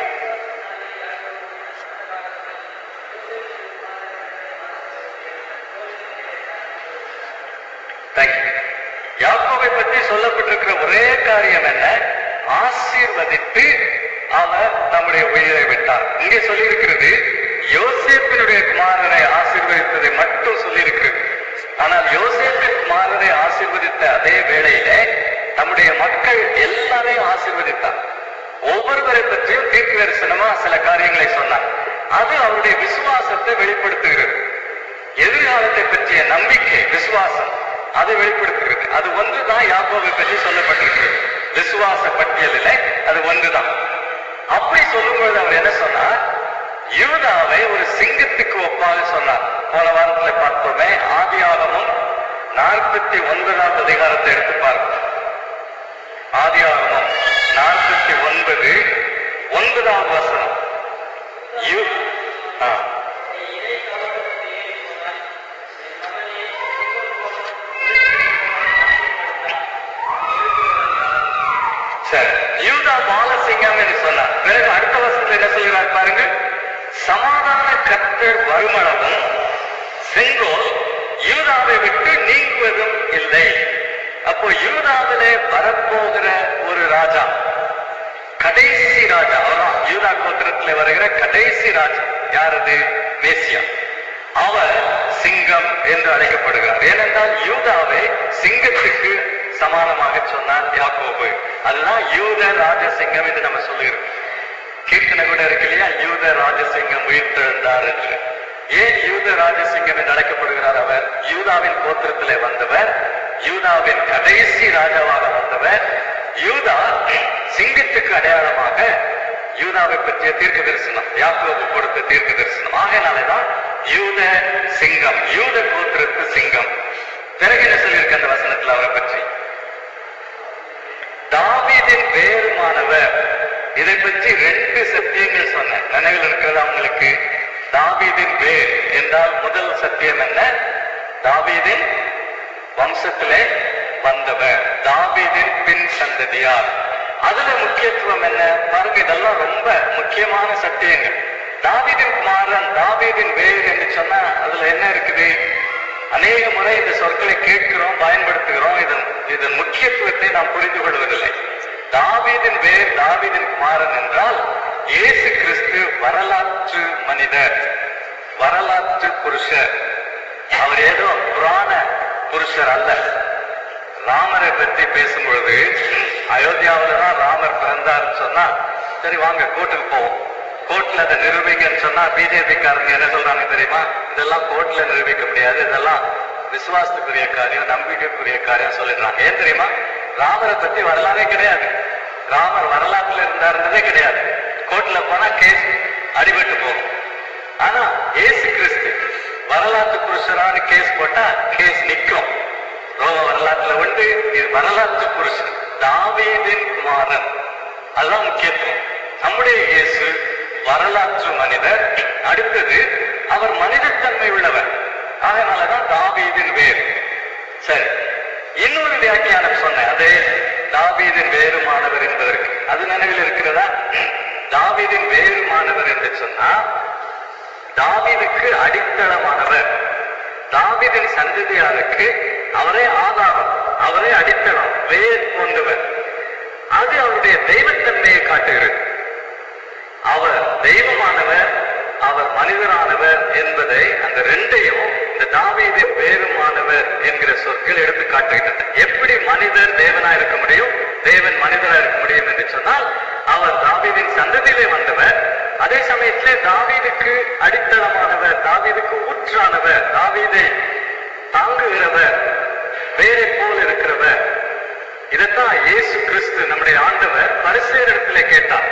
யாக்கோவை பற்றி சொல்லப்பட்டிருக்கிற ஒரே காரியம் என்ன ஆசீர்வதித்து அவர் நம்முடைய உயிரை விட்டார் இங்கே சொல்லியிருக்கிறது யோசேப்பினுடைய குமாரனை ஆசீர்வதித்ததை மட்டும் சொல்லியிருக்கிறது ஆனால் யோசேப்பின் குமாரனை ஆசீர்வதித்த அதே வேளையில நம்முடைய மக்கள் எல்லாரையும் ஆசீர்வதித்தார் ஒவ்வொருவரை பற்றியும் தீர்க்க தரிசனமா சில காரியங்களை சொன்னார் அது அவருடைய விசுவாசத்தை வெளிப்படுத்துகிறது எதிர்காலத்தை பற்றிய நம்பிக்கை விசுவாசம் அதை வெளிப்படுத்துகிறது அது ஒன்றுதான் யாக்கோவை பற்றி சொல்லப்பட்டிருக்கிறது விசுவாச பட்டியலில் அது ஒன்றுதான் அப்படி சொல்லும்பொழுது அவர் என்ன சொன்னார் யூதாவை ஒரு சிங்கத்துக்கு ஒப்பாக சொன்னார் போன வாரத்துல பார்த்தோமே ஆதியாகமும் நாற்பத்தி ஒன்பதாவது அதிகாரத்தை எடுத்து பார்ப்போம் ஆதியாகமம் நாற்பத்தி ஒன்பது ஒன்பதாவது வசனம் யூ- ஆ. சரி யூதா பாலசிங்கம் என்று சொன்னார் பிறகு அடுத்த வருஷத்துல என்ன சொல்கிறார் பாருங்க சமாதான கர்த்தர் வருமளவும் செங்கோல் யூதாவை விட்டு நீங்குவதும் இல்லை அப்போ யூதாவிலே வரப்போகிற ஒரு ராஜா கடைசி ராஜா அவர்தான் யூதா கோத்திரத்துல வருகிற கடைசி ராஜா யார் அது மேசியா அவர் சிங்கம் என்று அழைக்கப்படுகிறார் ஏனென்றால் யூதாவை சிங்கத்துக்கு சமானமாக சொன்னார் யாக்கோபு அதுதான் யூத ராஜசிங்கம் என்று நம்ம சொல்லியிருக்கோம் கீர்த்தனை கூட இருக்கு இல்லையா யூத ராஜசிங்கம் உயிர்த்தெழுந்தார் என்று ஏன் யூத ராஜசிங்கம் என்று அழைக்கப்படுகிறார் அவர் யூதாவின் கோத்திரத்திலே வந்தவர் யூதாவின் கடைசி ராஜாவாக வந்தவர் யூதா சிங்கத்துக்கு அடையாளமாக யூதாவை பற்றிய தீர்க்க தரிசனம் யாக்கோபு கொடுத்த தீர்க்க தரிசனம் ஆகையினாலதான் யூத சிங்கம் யூத கோத்திரத்து சிங்கம் பிறகு என்ன சொல்லியிருக்கு அந்த வசனத்துல அவரை பற்றி தாவீதின் வேறுமானவர் இதை பற்றி ரெண்டு சத்தியங்கள் சொன்னேன் நினைவில் இருக்கிறதா உங்களுக்கு தாவீதின் வேர் என்றால் முதல் சத்தியம் என்ன தாவீதின் வம்சத்திலே வந்தவர் தாவீதின் பின் சந்ததியார் அதுல முக்கியத்துவம் என்ன பாருங்க இதெல்லாம் ரொம்ப முக்கியமான சத்தியங்கள் தாவீதின் குமாரன் தாவீதின் வேர் என்று சொன்னா அதுல என்ன இருக்குது அநேக முறை இந்த சொற்களை கேட்கிறோம் பயன்படுத்துகிறோம் இதன் இதன் முக்கியத்துவத்தை நாம் புரிந்து கொள்வதில்லை தாவீதின் வேர் தாவீதின் குமாரன் என்றால் இயேசு கிறிஸ்து வரலாற்று மனிதர் வரலாற்று புருஷர் அவர் ஏதோ புராண புருஷர் அல்ல ராமரை பற்றி பேசும்பொழுது அயோத்தியாவில தான் ராமர் பிறந்தாருன்னு சொன்னா சரி வாங்க கோர்ட்டுக்கு போவோம் கோர்ட்ல அதை நிரூபிங்கன்னு சொன்னா பிஜேபி காரங்க என்ன சொல்றாங்க தெரியுமா இதெல்லாம் கோர்ட்ல நிரூபிக்க முடியாது இதெல்லாம் விசுவாசத்துக்குரிய காரியம் நம்பிக்கைக்குரிய காரியம் சொல்லிடுறாங்க ஏன் தெரியுமா ராமரை பத்தி வரலாறே கிடையாது ராமர் வரலாற்றுல இருந்தாருன்றதே கிடையாது கோர்ட்ல போனா கேஸ் அடிபட்டு போகும் ஆனா ஏசு கிறிஸ்து வரலாற்று புருஷரான கேஸ் போட்டா கேஸ் நிக்கும் ரோம வரலாற்றுல உண்டு இது வரலாற்று புருஷன் தாவீதின் குமாரன் அதுதான் முக்கியத்துவம் நம்முடைய இயேசு வரலாற்று மனிதர் அடுத்தது அவர் மனிதத்தன்மை உள்ளவர் அதனாலதான் தாவீதின் வேர் சரி இன்னொரு வியாக்கியானம் சொன்னேன் அதே தாவீதின் வேறுமானவர் என்பதற்கு அது நினைவில் இருக்கிறதா தாவீதின் வேறுமானவர் என்று சொன்னா தாவீதுக்கு அடித்தளமானவர் தாவீதின் சந்ததியாருக்கு அவரே ஆதாரம் அவரே அடித்தளம் வேர் போன்றவர் அது அவருடைய தெய்வத்தன்மையை காட்டுகிறது அவர் தெய்வமானவர் அவர் மனிதரானவர் என்பதை அந்த ரெண்டையும் இந்த தாவீதின் வேறுமானவர் என்கிற சொற்கள் எடுத்து காட்டுகின்றன எப்படி மனிதர் தேவனா இருக்க முடியும் தேவன் மனிதரா இருக்க முடியும் என்று சொன்னால் அவர் தாவீதின் சந்ததியிலே வந்தவர் அதே சமயத்திலே தாவீதுக்கு அடித்தளமானவர் தாவீதுக்கு ஊற்றானவர் தாவீதை தாங்குகிறவர் வேரை போல் இருக்கிறவர் இதைத்தான் இயேசு கிறிஸ்து நம்முடைய ஆண்டவர் பரிசேரிடத்திலே கேட்டார்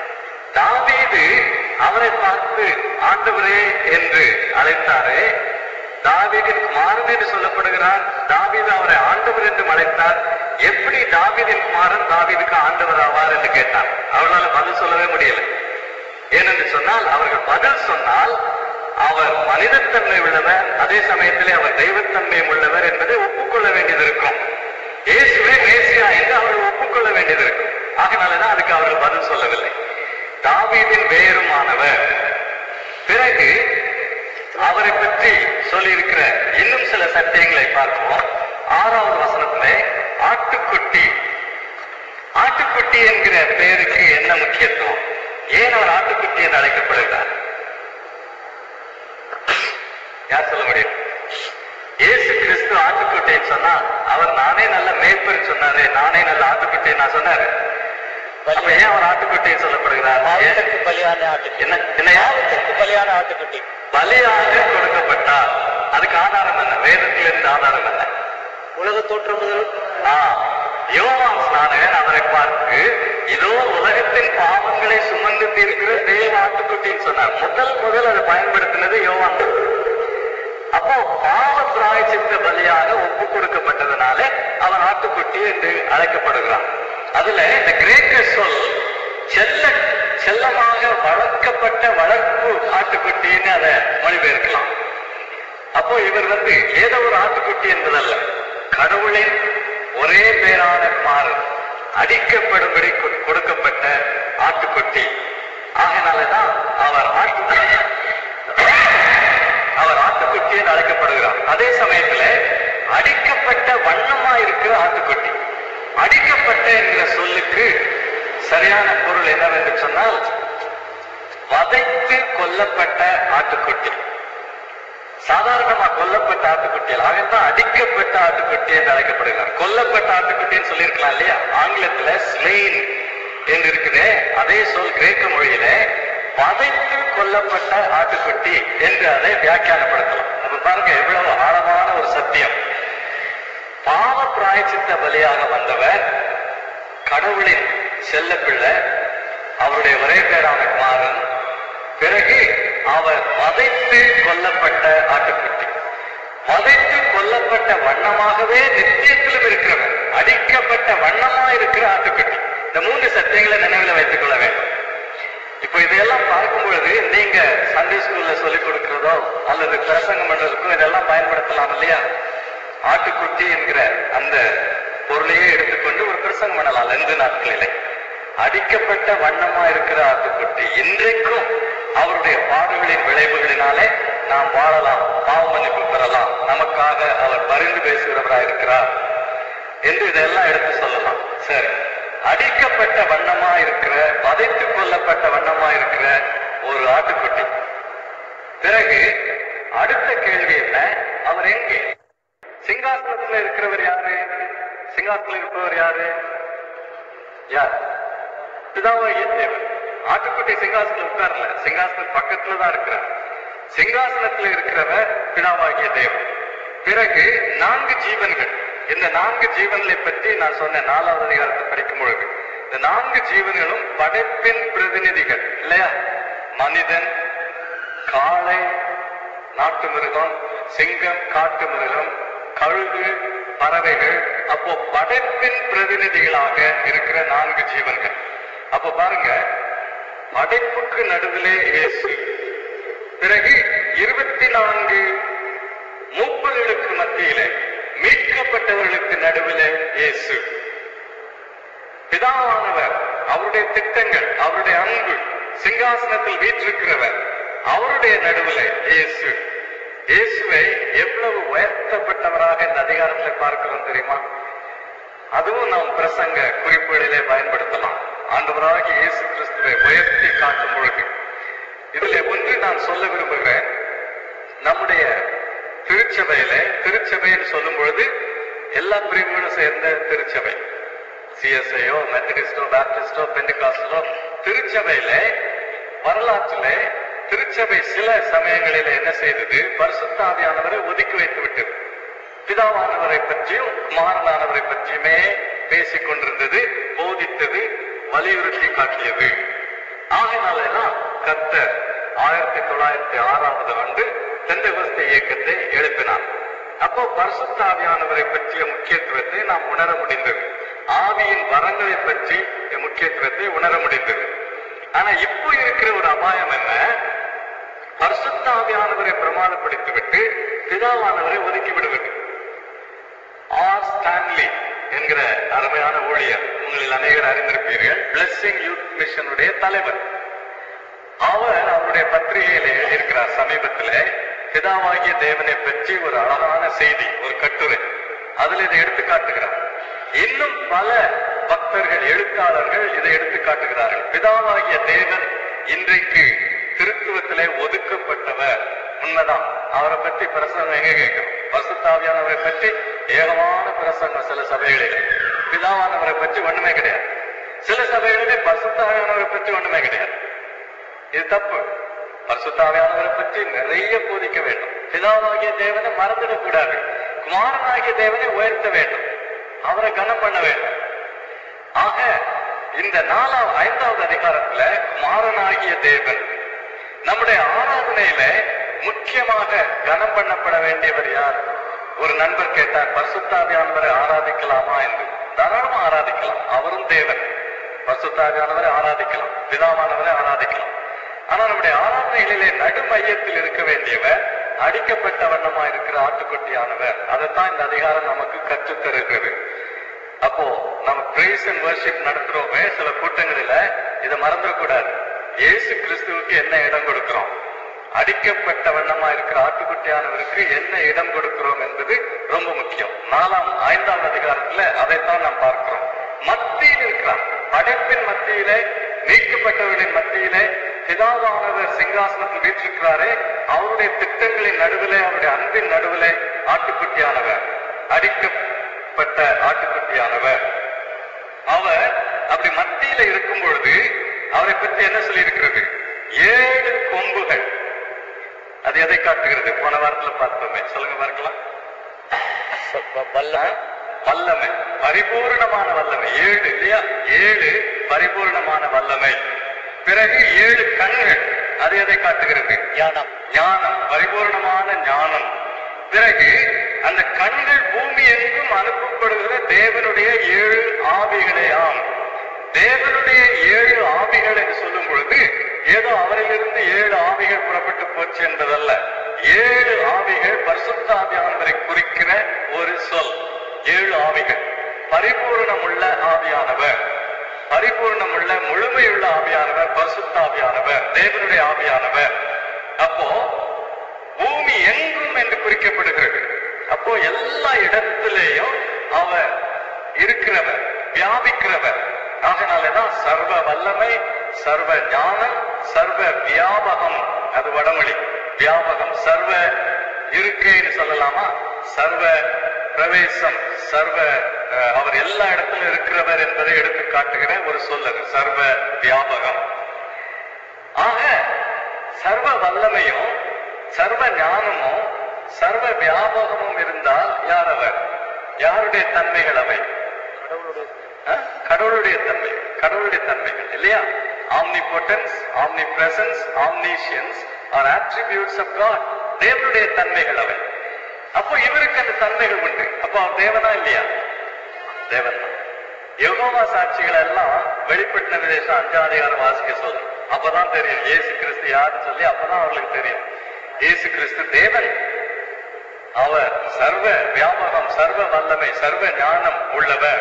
தாவீது அவரை பார்த்து ஆண்டவரே என்று அழைத்தாரே தாவீதின் குமாரன் என்று சொல்லப்படுகிறார் தாவீது அவரை ஆண்டவர் என்று அழைத்தார் எப்படி தாவீதின் குமாரன் தாவீதுக்கு ஆண்டவர் ஆவார் என்று கேட்டார் அவர்களால பதில் சொல்லவே முடியல ஏனென்று சொன்னால் அவர்கள் பதில் சொன்னால் அவர் மனிதத்தன்மை உள்ளவர் அதே சமயத்திலே அவர் தெய்வத்தன்மையும் உள்ளவர் என்பதை ஒப்புக்கொள்ள வேண்டியது இருக்கும் இயேசுவே மேசியா என்று அவர்கள் ஒப்புக்கொள்ள வேண்டியது இருக்கும் ஆகினாலதான் அதுக்கு அவர்கள் பதில் சொல்லவில்லை தாவீதின் வேறுமானவர் பிறகு அவரை பற்றி சொல்லியிருக்கிற இன்னும் சில சத்தியங்களை பார்ப்போம் ஆறாவது வசனத்திலே ஆட்டுக்குட்டி ஆட்டுக்குட்டி என்கிற பெயருக்கு என்ன முக்கியத்துவம் ஏன் அவர் ஆட்டுக்குட்டி என்று அழைக்கப்படுகிறார் யார் சொல்ல முடியும் இயேசு கிறிஸ்து ஆட்டுக்குட்டின்னு சொன்னா அவர் நானே நல்ல மேய்ப்பர் சொன்னாரு நானே நல்ல ஆட்டுக்குட்டி நான் சொன்னாரு அப்ப ஏன் அவர் ஆட்டுக்குட்டின்னு சொல்லப்படுகிறார் ஏன்? பாவத்திற்கு பலியான ஆட்டுக்குட்டி என்ன என்னையா பாவத்திற்கு பலியான ஆட்டுக்குட்டி பலியாக கொடுக்கப்பட்டார் அதுக்கு ஆதாரம் என்ன வேதத்திலிருந்து ஆதாரம் என்ன உலக தோற்றம் முதல் ஆ, யோவான் ஸ்நானகன் அவரை பார்த்து இதோ உலகத்தின் பாவங்களை சுமந்து தீர்க்கிற தேவ ஆட்டுக்குட்டின்னு சொன்னார் முதல் முதல் அதை பயன்படுத்தினது யோவான் தான். அப்போ பாவ பிராயச்சித்த பலியாக ஒப்பு கொடுக்கப்பட்டதுனால அவன் ஆட்டுக்குட்டி என்று அழைக்கப்படுகிறான் அதுல இந்த கிரேக்க சொல் செல்ல செல்லமாக வளர்க்கப்பட்ட வளர்ப்பு ஆட்டுக்குட்டின்னு அதை மொழிபெயர்க்கலாம் அப்போ இவர் வந்து ஏதோ ஒரு ஆட்டுக்குட்டி என்பதல்ல கடவுளின் ஒரே பேரான குமாரன் அடிக்கப்படும்படி கொ- கொடுக்கப்பட்ட ஆட்டுக்குட்டி ஆகையினாலதான் அவர் ஆட்டுக்குட்டி அவர் ஆட்டுக்குட்டி என்று அழைக்கப்படுகிறார் அதே சமயத்துல அடிக்கப்பட்ட வண்ணமா இருக்கிற ஆட்டுக்குட்டி அடிக்கப்பட்ட என்கிற சொல்லுக்கு சரியான பொருள் என்னவென்று சொன்னால் வதைத்து கொல்லப்பட்ட ஆட்டுக்குட்டி சாதாரணமா கொல்லப்பட்ட ஆட்டுக்குட்டிகள் ஆகத்தான் அடிக்கப்பட்ட ஆட்டுக்குட்டி என்று அழைக்கப்படுகிறார் கொல்லப்பட்ட ஆட்டுக்குட்டின்னு சொல்லியிருக்கலாம் இல்லையா ஆங்கிலத்துல ஸ்லெயின் என்று இருக்குதே அதே சொல் கிரேக்க மொழியில வதைத்து கொல்லப்பட்ட ஆட்டுக்குட்டி என்று அதை வியாக்கியானப்படுத்தலாம் அப்ப பாருங்க எவ்வளவு ஆழமான ஒரு சத்தியம் பாவ பிராயச்சித்த பலியாக வந்தவர் கடவுளின் செல்ல பிள்ளை அவருடைய ஒரே பேரான குமாரன் பிறகு அவர் வதைத்து கொல்லப்பட்ட ஆட்டுக்குட்டி வதைத்து கொல்லப்பட்ட வண்ணமாகவே நித்தியத்திலும் இருக்கிறவர் அடிக்கப்பட்ட வண்ணமா இருக்கிற ஆட்டுக்குட்டி இந்த மூன்று சத்தியங்களை நினைவில் வைத்துக் கொள்ள வேண்டும் இப்போ இதையெல்லாம் பார்க்கும் பொழுது நீங்க சண்டே ஸ்கூல்ல சொல்லிக் கொடுக்கிறதோ அல்லது பிரசங்கம் பண்றதுக்கோ இதெல்லாம் பயன்படுத்தலாம் இல்லையா ஆட்டுக்குட்டி என்கிற அந்த பொருளையே எடுத்துக்கொண்டு ஒரு பிரசங்கம் பண்ணலாம் லெந்து நாட்களிலே அடிக்கப்பட்ட வண்ணமா இருக்கிற ஆட்டுக்குட்டி இன்றைக்கும் அவருடைய பாடுகளின் விளைவுகளினாலே நாம் வாழலாம் பாவ மன்னிப்பு பெறலாம் நமக்காக அவர் பரிந்து பேசுகிறவராய் இருக்கிறார் என்று இதெல்லாம் எடுத்து சொல்லலாம் சரி அடிக்கப்பட்ட வண்ணமா இருக்கிற வதைத்துக் கொல்லப்பட்ட வண்ணமா இருக்கிற ஒரு ஆட்டுக்குட்டி பிறகு அடுத்த கேள்வி என்ன அவர் எங்கே சிங்காசனத்துல இருக்கிறவர் யாரு சிங்காசனத்தில் இருப்பவர் யாரு யார் பிதாவாகிய தேவன் ஆட்டுக்குட்டி சிங்காசனத்தில் உட்காரல சிங்காசனம் பக்கத்துல தான் இருக்கிறார் சிங்காசனத்தில் இருக்கிறவர் பிதாவாகிய தேவன் பிறகு நான்கு ஜீவன்கள் இந்த நான்கு ஜீவன்களை பற்றி நான் சொன்ன நாலாவது அதிகாரத்தை படிக்கும் பொழுது இந்த நான்கு ஜீவன்களும் படைப்பின் பிரதிநிதிகள் இல்லையா மனிதன் காளை நாட்டு மிருகம் சிங்கம் காட்டு மிருகம் கழுகு பறவைகள் அப்போ படைப்பின் பிரதிநிதிகளாக இருக்கிற நான்கு ஜீவன்கள் அப்போ பாருங்க படைப்புக்கு நடுவிலே இயேசு பிறகு இருபத்தி நான்கு மூப்பர்களுக்கு மத்தியிலே மீட்கப்பட்டவர்களுக்கு நடுவிலே இயேசு பிதாவானவர் அவருடைய திட்டங்கள் அவருடைய அன்பு சிங்காசனத்தில் வீற்றிருக்கிறவர் அவருடைய நடுவில் இயேசு இயேசுவை எவ்வளவு உயர்த்தப்பட்டவராக இந்த அதிகாரத்தில் பார்க்கிறோம் தெரியுமா அதுவும் நாம் பிரசங்க குறிப்புகளிலே பயன்படுத்தலாம் ஆண்டவராக இயேசு கிறிஸ்துவை உயர்த்தி காட்டும் பொழுது இதுல ஒன்று நான் சொல்ல விரும்புகிறேன் நம்முடைய திருச்சபையில திருச்சபைன்னு சொல்லும் பொழுது எல்லா பிரிவுகளும் சேர்ந்த திருச்சபை சிஎஸ்ஐயோ மெத்தடிஸ்டோ பேப்டிஸ்டோ பெண்டிகாஸ்டோ திருச்சபையில வரலாற்றிலே திருச்சபை சில சமயங்களில் என்ன செய்தது பரிசுத்தாவியானவரை ஒதுக்கி வைத்து விட்டது பிதாவானவரை பற்றியும் குமாரனானவரை பற்றியுமே பேசிக் கொண்டிருந்தது போதித்தது வலியுறுத்தி காட்டியது ஆகையினாலதான் கர்த்தர் ஆயிரத்தி தொள்ளாயிரத்தி ஆறாவது ஆண்டு தெந்தவஸ்த இயக்கத்தை எழுப்பினார் அப்போ பரிசுத்தாவியானவரை பற்றிய முக்கியத்துவத்தை நாம் உணர முடிந்தது ஆவியின் வரங்களை பற்றி முக்கியத்துவத்தை உணர முடிந்தது ஆனா இப்போ இருக்கிற ஒரு அபாயம் என்ன பரிசுத்தாவியானவரை பிரமாணப்படுத்தி விட்டு பிதாவானவரை ஒதுக்கி விடுவது ஆர் ஸ்டான்லி என்கிற அருமையான ஊழியர் உங்களில் அநேகர் அறிந்திருப்பீர்கள் பிளஸிங் யூத் மிஷனுடைய தலைவர் அவர் அவருடைய பத்திரிகையில எழுதியிருக்கிறார் சமீபத்துல பிதாவாகிய தேவனை பற்றி ஒரு அழகான செய்தி ஒரு கட்டுரை அதுல இதை எடுத்து காட்டுகிறார் இன்னும் பல பக்தர்கள் எழுத்தாளர்கள் இதை எடுத்து காட்டுகிறார்கள் பிதாவாகிய தேவன் இன்றைக்கு திருத்துவத்திலே ஒதுக்கப்பட்டவர் உண்மைதான் அவரை பற்றி பிரசங்கம் எங்க கேட்கிறோம் பசுத்தாவியானவரை பற்றி ஏகமான பிரசங்கம் சில சபைகளில் பிதாவானவரை பற்றி ஒண்ணுமே கிடையாது சில சபைகளிலே பசுத்தாவியானவரை பற்றி ஒண்ணுமே கிடையாது இது தப்பு பரிசுத்தாவியானவரை பற்றி நிறைய போதிக்க வேண்டும் பிதாவாகிய தேவனை மறந்துடக் கூடாது குமாரனாகிய தேவனை உயர்த்த வேண்டும் அவரை கனம் பண்ண வேண்டும் ஆக இந்த நாலாவது ஐந்தாவது அதிகாரத்துல குமாரனாகிய தேவன் நம்முடைய ஆராதனையில முக்கியமாக கனம் பண்ணப்பட வேண்டியவர் யார் ஒரு நண்பர் கேட்டார் பரிசுத்தாவியானவரை ஆராதிக்கலாமா என்று தாராளமா ஆராதிக்கலாம் அவரும் தேவன் பரிசுத்தாவியானவரை ஆராதிக்கலாம் பிதாவானவரை ஆராதிக்கலாம் ஆனா நம்முடைய ஆராதனைகளிலே நடு மையத்தில் இருக்க வேண்டியவர் அடிக்கப்பட்ட வண்ணமா இருக்கிற ஆட்டுக்குட்டியானவர் அதைத்தான் இந்த அதிகாரம் நமக்கு கற்றுத் தருகிறது அப்போ நம்ம பிரேஸ் அண்ட் வர்ஷிப் நடத்துறோமே சில கூட்டங்களில இதை மறந்துடக்கூடாது இயேசு கிறிஸ்துவுக்கு என்ன இடம் கொடுக்கிறோம் அடிக்கப்பட்ட வண்ணமா இருக்கிற ஆட்டுக்குட்டியானவருக்கு என்ன இடம் கொடுக்கிறோம் என்பது ரொம்ப முக்கியம் நாலாம் ஐந்தாவது அதிகாரத்துல அதைத்தான் நாம் பார்க்கிறோம் மத்தியில் இருக்கிறார் படைப்பின் மத்தியிலே மீட்கப்பட்டவர்களின் மத்தியிலே பிதாவானவர் சிங்காசனத்தில் வீற்றிருக்கிறாரே அவருடைய திட்டங்களின் நடுவிலே அவருடைய அன்பின் நடுவிலே ஆட்டுக்குட்டியானவர் அடிக்கப்பட்ட ஆட்டுக்குட்டியானவர் அவர் அப்படி மத்தியில இருக்கும் பொழுது அவரை பற்றி என்ன சொல்லி இருக்கிறது ஏழு கொம்புகள் அது எதை காட்டுகிறது போன வாரத்துல பார்த்தோமே சொல்லுங்க பார்க்கலாம் வல்லமை வல்லமை பரிபூர்ணமான வல்லமை ஏழு இல்லையா ஏழு பரிபூர்ணமான வல்லமை பிறகு ஏழு கண்கள் அது எதை காட்டுகிறது ஞானம் ஞானம் பரிபூர்ணமான ஞானம் பிறகு அந்த கண்கள் பூமி எங்கும் அனுப்பப்படுகிற தேவனுடைய ஏழு ஆவிகளேயாம் தேவனுடைய ஏழு ஆவிகள் என்று சொல்லும் பொழுது ஏதோ அவரிலிருந்து ஏழு ஆவிகள் புறப்பட்டு போச்சு என்பதல்ல ஏழு ஆவிகள் பரிசுத்த ஆவியானவரை குறிக்கிற ஒரு சொல் ஏழு ஆவிகள் பரிபூர்ணமுள்ள ஆவியானவர் பரிபூர்ணமுள்ள முழுமையுள்ள ஆவியானவர் பரிசுத்த ஆவியானவர் தேவனுடைய ஆவியானவர் அப்போ பூமி எங்கும் என்று குறிக்கப்படுகிறது அப்போ எல்லா இடத்திலேயும் அவர் இருக்கிறவர் வியாபிக்கிறவர் ஆகினாலதான் சர்வ வல்லமை சர்வ ஞானம் சர்வ வியாபகம் அது வடமொழி வியாபகம் சர்வ இருக்கைன்னு சொல்லலாமா சர்வ பிரவேசம் சர்வ அஹ், அவர் எல்லா இடத்திலும் இருக்கிறவர் என்பதை எடுத்து காட்டுகிற ஒரு சொல் அது சர்வ வியாபகம் ஆக சர்வ வல்லமையும் சர்வ ஞானமும் சர்வ வியாபகமும் இருந்தால் யார் அவர் யாருடைய தன்மைகள் அவை கடவுளுடைய அஹ்? கடவுளுடைய தன்மை கடவுளுடைய தன்மைகள் இல்லையா omnipotence omnipresence omniscience are attributes of God தேவனுடைய தன்மைகள் அவை அப்போ இவருக்கு அந்த தன்மைகள் உண்டு அப்போ அவர் தேவனா இல்லையா தேவன் தான் யெகோவா சாட்சிகள் எல்லாம் வெளிப்பட்ட விதேசம் அஞ்சாம் அதிகாரம் வாசிக்க சொல்லும் அப்பதான் தெரியும் இயேசு கிறிஸ்து யாருன்னு சொல்லி அப்பதான் அவர்களுக்கு தெரியும் இயேசு கிறிஸ்து தேவன் அவர் சர்வ வியாபகம் சர்வ வல்லமை சர்வ ஞானம் உள்ளவர்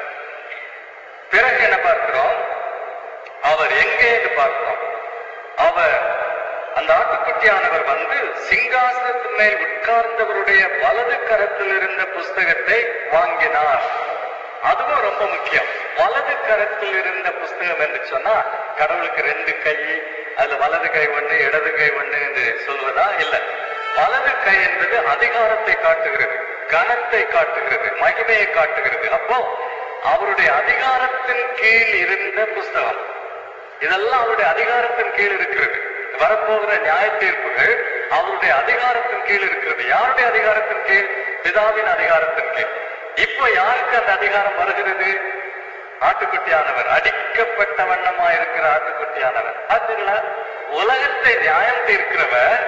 பிறகு என்ன பார்க்கிறோம் அவர் எங்கே என்று பார்க்கிறோம் அவர் அந்த ஆட்டுக்குட்டியானவர் வந்து சிங்காசனத்தின் மேல் உட்கார்ந்தவருடைய வலது கரத்தில் இருந்த புஸ்தகத்தை வாங்கினார் அதுவும் ரொம்ப முக்கியம் வலது கரத்தில் இருந்த புஸ்தகம் என்று சொன்னா கடவுளுக்கு ரெண்டு கை அதுல வலது கை ஒண்ணு இடது கை ஒண்ணு என்று சொல்வதா இல்ல வலது கை என்பது அதிகாரத்தை காட்டுகிறது கனத்தை காட்டுகிறது மகிமையை காட்டுகிறது அப்போ அவருடைய அதிகாரத்தின் கீழ் இருந்த புஸ்தகம் இதெல்லாம் அவருடைய அதிகாரத்தின் கீழ் இருக்கிறது வரப்போகிற நியாய தீர்ப்புகள் அவருடைய அதிகாரத்தின் கீழ் இருக்கிறது யாருடைய அதிகாரத்தின் கீழ் பிதாவின் அதிகாரத்தின் கீழ் இப்போ யாருக்கு அந்த அதிகாரம் வருகிறது ஆட்டுக்குட்டியானவர் அடிக்கப்பட்ட வண்ணமா இருக்கிற ஆட்டுக்குட்டியானவர் பார்த்தீங்களா உலகத்தை நியாயம் தீர்க்கிறவர்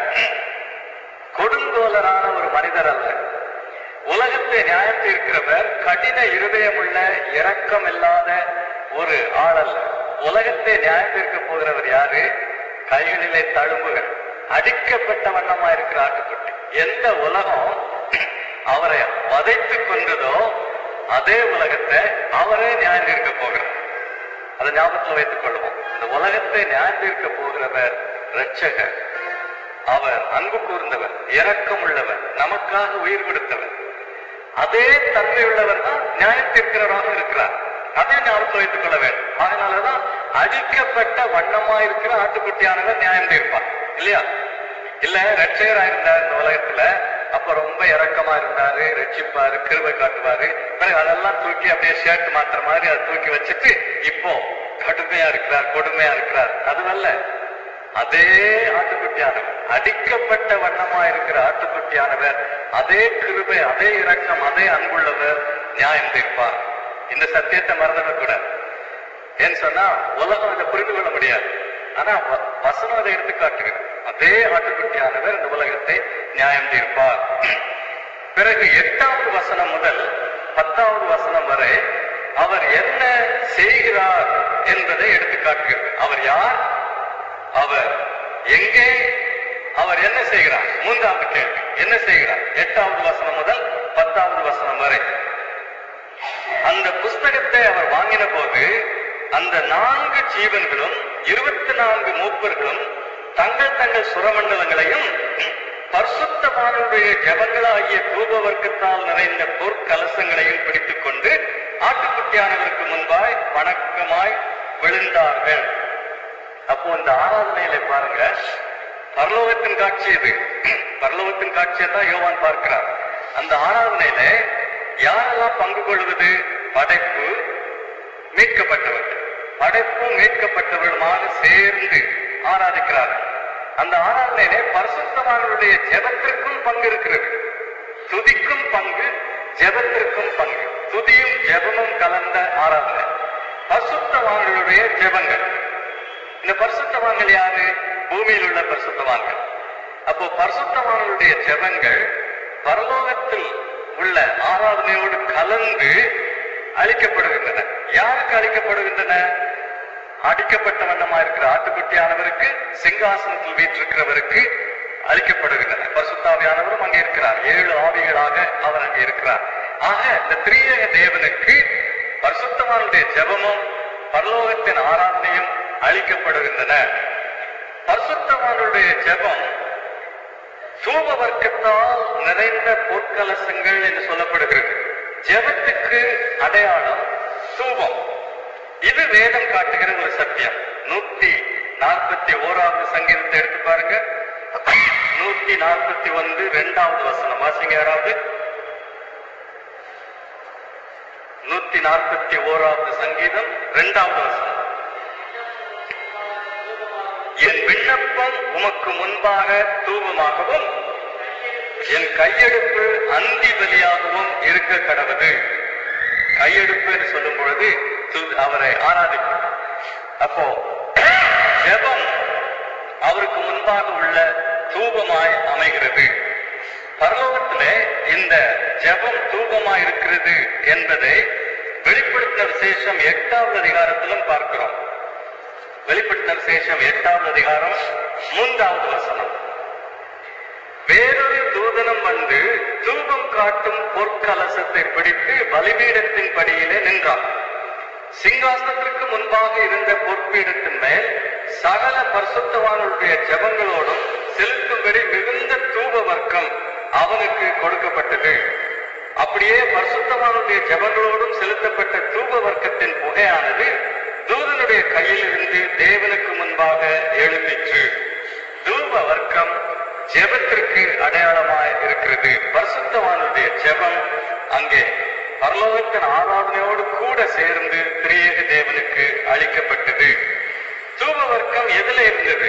கொடுங்கோலரான ஒரு மனிதர் அல்ல உலகத்தை நியாயம் தீர்க்கிறவர் கடின இருதயமுள்ள இரக்கம் இல்லாத ஒரு ஆள் அல்ல உலகத்தை நியாயம் தீர்க்க போகிறவர் யாரு கைகளிலே தழும்புகள் அடிக்கப்பட்ட வண்ணமா இருக்கிற ஆட்டுக்குட்டி எந்த உலகம் அவரை வதைத்து கொண்டதோ அதே உலகத்தை அவரே நியாயம் தீர்க்க போகிறார் அதை ஞாபகத்தில் வைத்துக் கொள்வோம் இந்த உலகத்தை நியாயம் தீர்க்க போகிறவர் இரட்சகர் அவர் அன்பு கூர்ந்தவர் இரக்கம் உள்ளவர் நமக்காக உயிர் கொடுத்தவர் அதே தன்மை உள்ளவர் தான் நியாயம் தீர்க்கிறவராக இருக்கிறார் அதை ஞாபகத்தில் வைத்துக் கொள்ள வேண்டும் அதனாலதான் அடிக்கப்பட்ட வண்ணமா இருக்கிற ஆட்டுக்குட்டியானவர் நியாயம் தீர்ப்பார் இல்லையா இல்ல ரட்சகரா இருந்தார் இந்த உலகத்துல அப்ப ரொம்ப இரக்கமா இருந்தாரு ரட்சிப்பாரு கிருபை காட்டுவாரு பிறகு அதெல்லாம் தூக்கி அப்படியே ஷர்ட் மாத்துற மாதிரி அதை தூக்கி வச்சுட்டு இப்போ கடுமையா இருக்கிறார் கொடுமையா இருக்கிறார் அதுவல்ல அதே ஆட்டுக்குட்டியானவர் அடிக்கப்பட்ட வண்ணமா இருக்கிற ஆட்டுக்குட்டியானவர் அதே கிருபை அதே இரக்கம் அதே அன்புள்ளவர் நியாயம் தீர்ப்பார் இந்த சத்தியத்தை மறந்துடக்கூடாது ஏன்னு சொன்னா உலகம் இதை புரிந்து கொள்ள முடியாது ஆனா வ- வசனம் அதை எடுத்து காட்டுகிறது அதே ஆட்டுக்குட்டியானவர் இந்த உலகத்தை நியாயம் தீர்ப்பார் பிறகு எட்டாவது வசனம் முதல் பத்தாவது வசனம் வரை அவர் என்ன செய்கிறார் என்பதை எடுத்து காட்டுகிறது அவர் யார் அவர் எங்கே அவர் என்ன செய்கிறார் மூன்றாவது கேள்வி என்ன செய்கிறார் எட்டாவது வசனம் முதல் பத்தாவது வசனம் வரை அந்த புஸ்தகத்தை அவர் வாங்கின போது அந்த நான்கு ஜீவன்களும் இருபத்தி நான்கு மூப்பர்களும் தங்கள் தங்கள் சுரமண்டலங்களையும் பரிசுத்தமானுடைய ஜபங்களாகிய தூப வர்க்கத்தால் நிறைந்த பொற்கலசங்களையும் பிடித்துக் கொண்டு ஆட்டுக்குட்டியானவருக்கு முன்பாய் வணக்கமாய் விழுந்தார்கள் அப்போ இந்த ஆராதனையில பாருங்க பரலோகத்தின் காட்சி இது பரலோகத்தின் காட்சியை தான் யோவான் பார்க்கிறார் அந்த ஆராதனையில யாரெல்லாம் பங்கு கொள்வது படைப்பு மீட்கப்பட்டவர்கள் படைப்பும் மீட்கப்பட்டவர்களுமாக சேர்ந்து ஆராதிக்கிறார்கள் அந்த ஆராதனையிலே பரிசுத்தமானவருடைய ஜெபத்திற்கும் பங்கு இருக்கிறது துதிக்கும் பங்கு ஜெபத்திற்கும் பங்கு துதியும் ஜெபமும் கலந்த ஆராதனை பரிசுத்தவான்களுடைய ஜெபங்கள் இந்த பரிசுத்தவான்கள் யாரு பூமியில் உள்ள பரிசுத்தவான்கள் அப்போ பரிசுத்தவான்களுடைய ஜெபங்கள் பரலோகத்தில் உள்ள ஆராதனையோடு கலந்து அளிக்கப்படுகின்றன யாருக்கு அளிக்கப்படுகின்றன அடிக்கப்பட்ட வண்ணமா இருக்கிற ஆட்டுக்குட்டியானவருக்கு சிங்காசனத்தில் வீற்றிருக்கிறவருக்கு அளிக்கப்படுகின்றன பரிசுத்தாவியானவரும் அங்கே இருக்கிறார் ஏழு ஆவிகளாக அவர் அங்கே இருக்கிறார் ஆக இந்த திரியக தேவனுக்கு பரிசுத்தவானுடைய ஜெபமும் பரலோகத்தின் ஆராதனையும் அளிக்கப்படுகின்றன பரிசுத்தவானுடைய ஜெபம் சூப வர்க்கத்தால் நிறைந்த பொற்கலசங்கள் என்று சொல்லப்படுகிறது ஜெபத்துக்கு அடையாளம் சூபம் இது வேதம் காட்டுகிற ஒரு சத்தியம் நூத்தி நாற்பத்தி ஓராவது சங்கீதத்தை எடுத்து பாருங்க நூத்தி நாற்பத்தி ஒன்று இரண்டாவது வசனம் வாசிங்க யாராவது நூத்தி நாற்பத்தி ஓராவது சங்கீதம் இரண்டாவது வசனம் என் விண்ணப்பம் உமக்கு முன்பாக தூபமாகவும் என் கையெடுப்பு அந்தி பலியாகவும் இருக்க கடவுது கையெடுப்பு என்று சொல்லும் பொழுது து- அவரை ஆராதிக்கும் அப்போ ஜெபம் அவருக்கு முன்பாக உள்ள தூபமாய் அமைகிறது பரலோகத்திலே இந்த ஜெபம் தூபமாய் இருக்கிறது என்பதை வெளிப்படுத்தின விசேஷம் எட்டாவது அதிகாரத்திலும் பார்க்கிறோம் வெளிப்படுத்தின விசேஷம் எட்டாவது அதிகாரம் மூன்றாவது வசனம் வேறொரு தூதனம் வந்து தூபம் காட்டும் பொற்கலசத்தை பிடித்து பலிபீடத்தின் படியிலே நின்றான் சிங்காசனத்திற்கு முன்பாக இருந்த பொற்பீடத்தின் மேல் சகல பரிசுத்தவானுடைய ஜெபங்களோடும் செலுத்தும்படி மிகுந்த தூப வர்க்கம் அவனுக்கு கொடுக்கப்பட்டது அப்படியே பரிசுத்தவானுடைய ஜெபங்களோடும் செலுத்தப்பட்ட தூப வர்க்கத்தின் புகையானது தூதனுடைய கையில் இருந்து தேவனுக்கு முன்பாக எழும்பிற்று தூப வர்க்கம் ஜெபத்திற்கு அடையாளமாய் இருக்கிறது பரிசுத்தவானுடைய ஜெபம் அங்கே பரலோகத்தின் ஆராதனையோடு கூட சேர்ந்து திரியேக தேவனுக்கு அளிக்கப்பட்டது தூப வர்க்கம் எதுல இருந்தது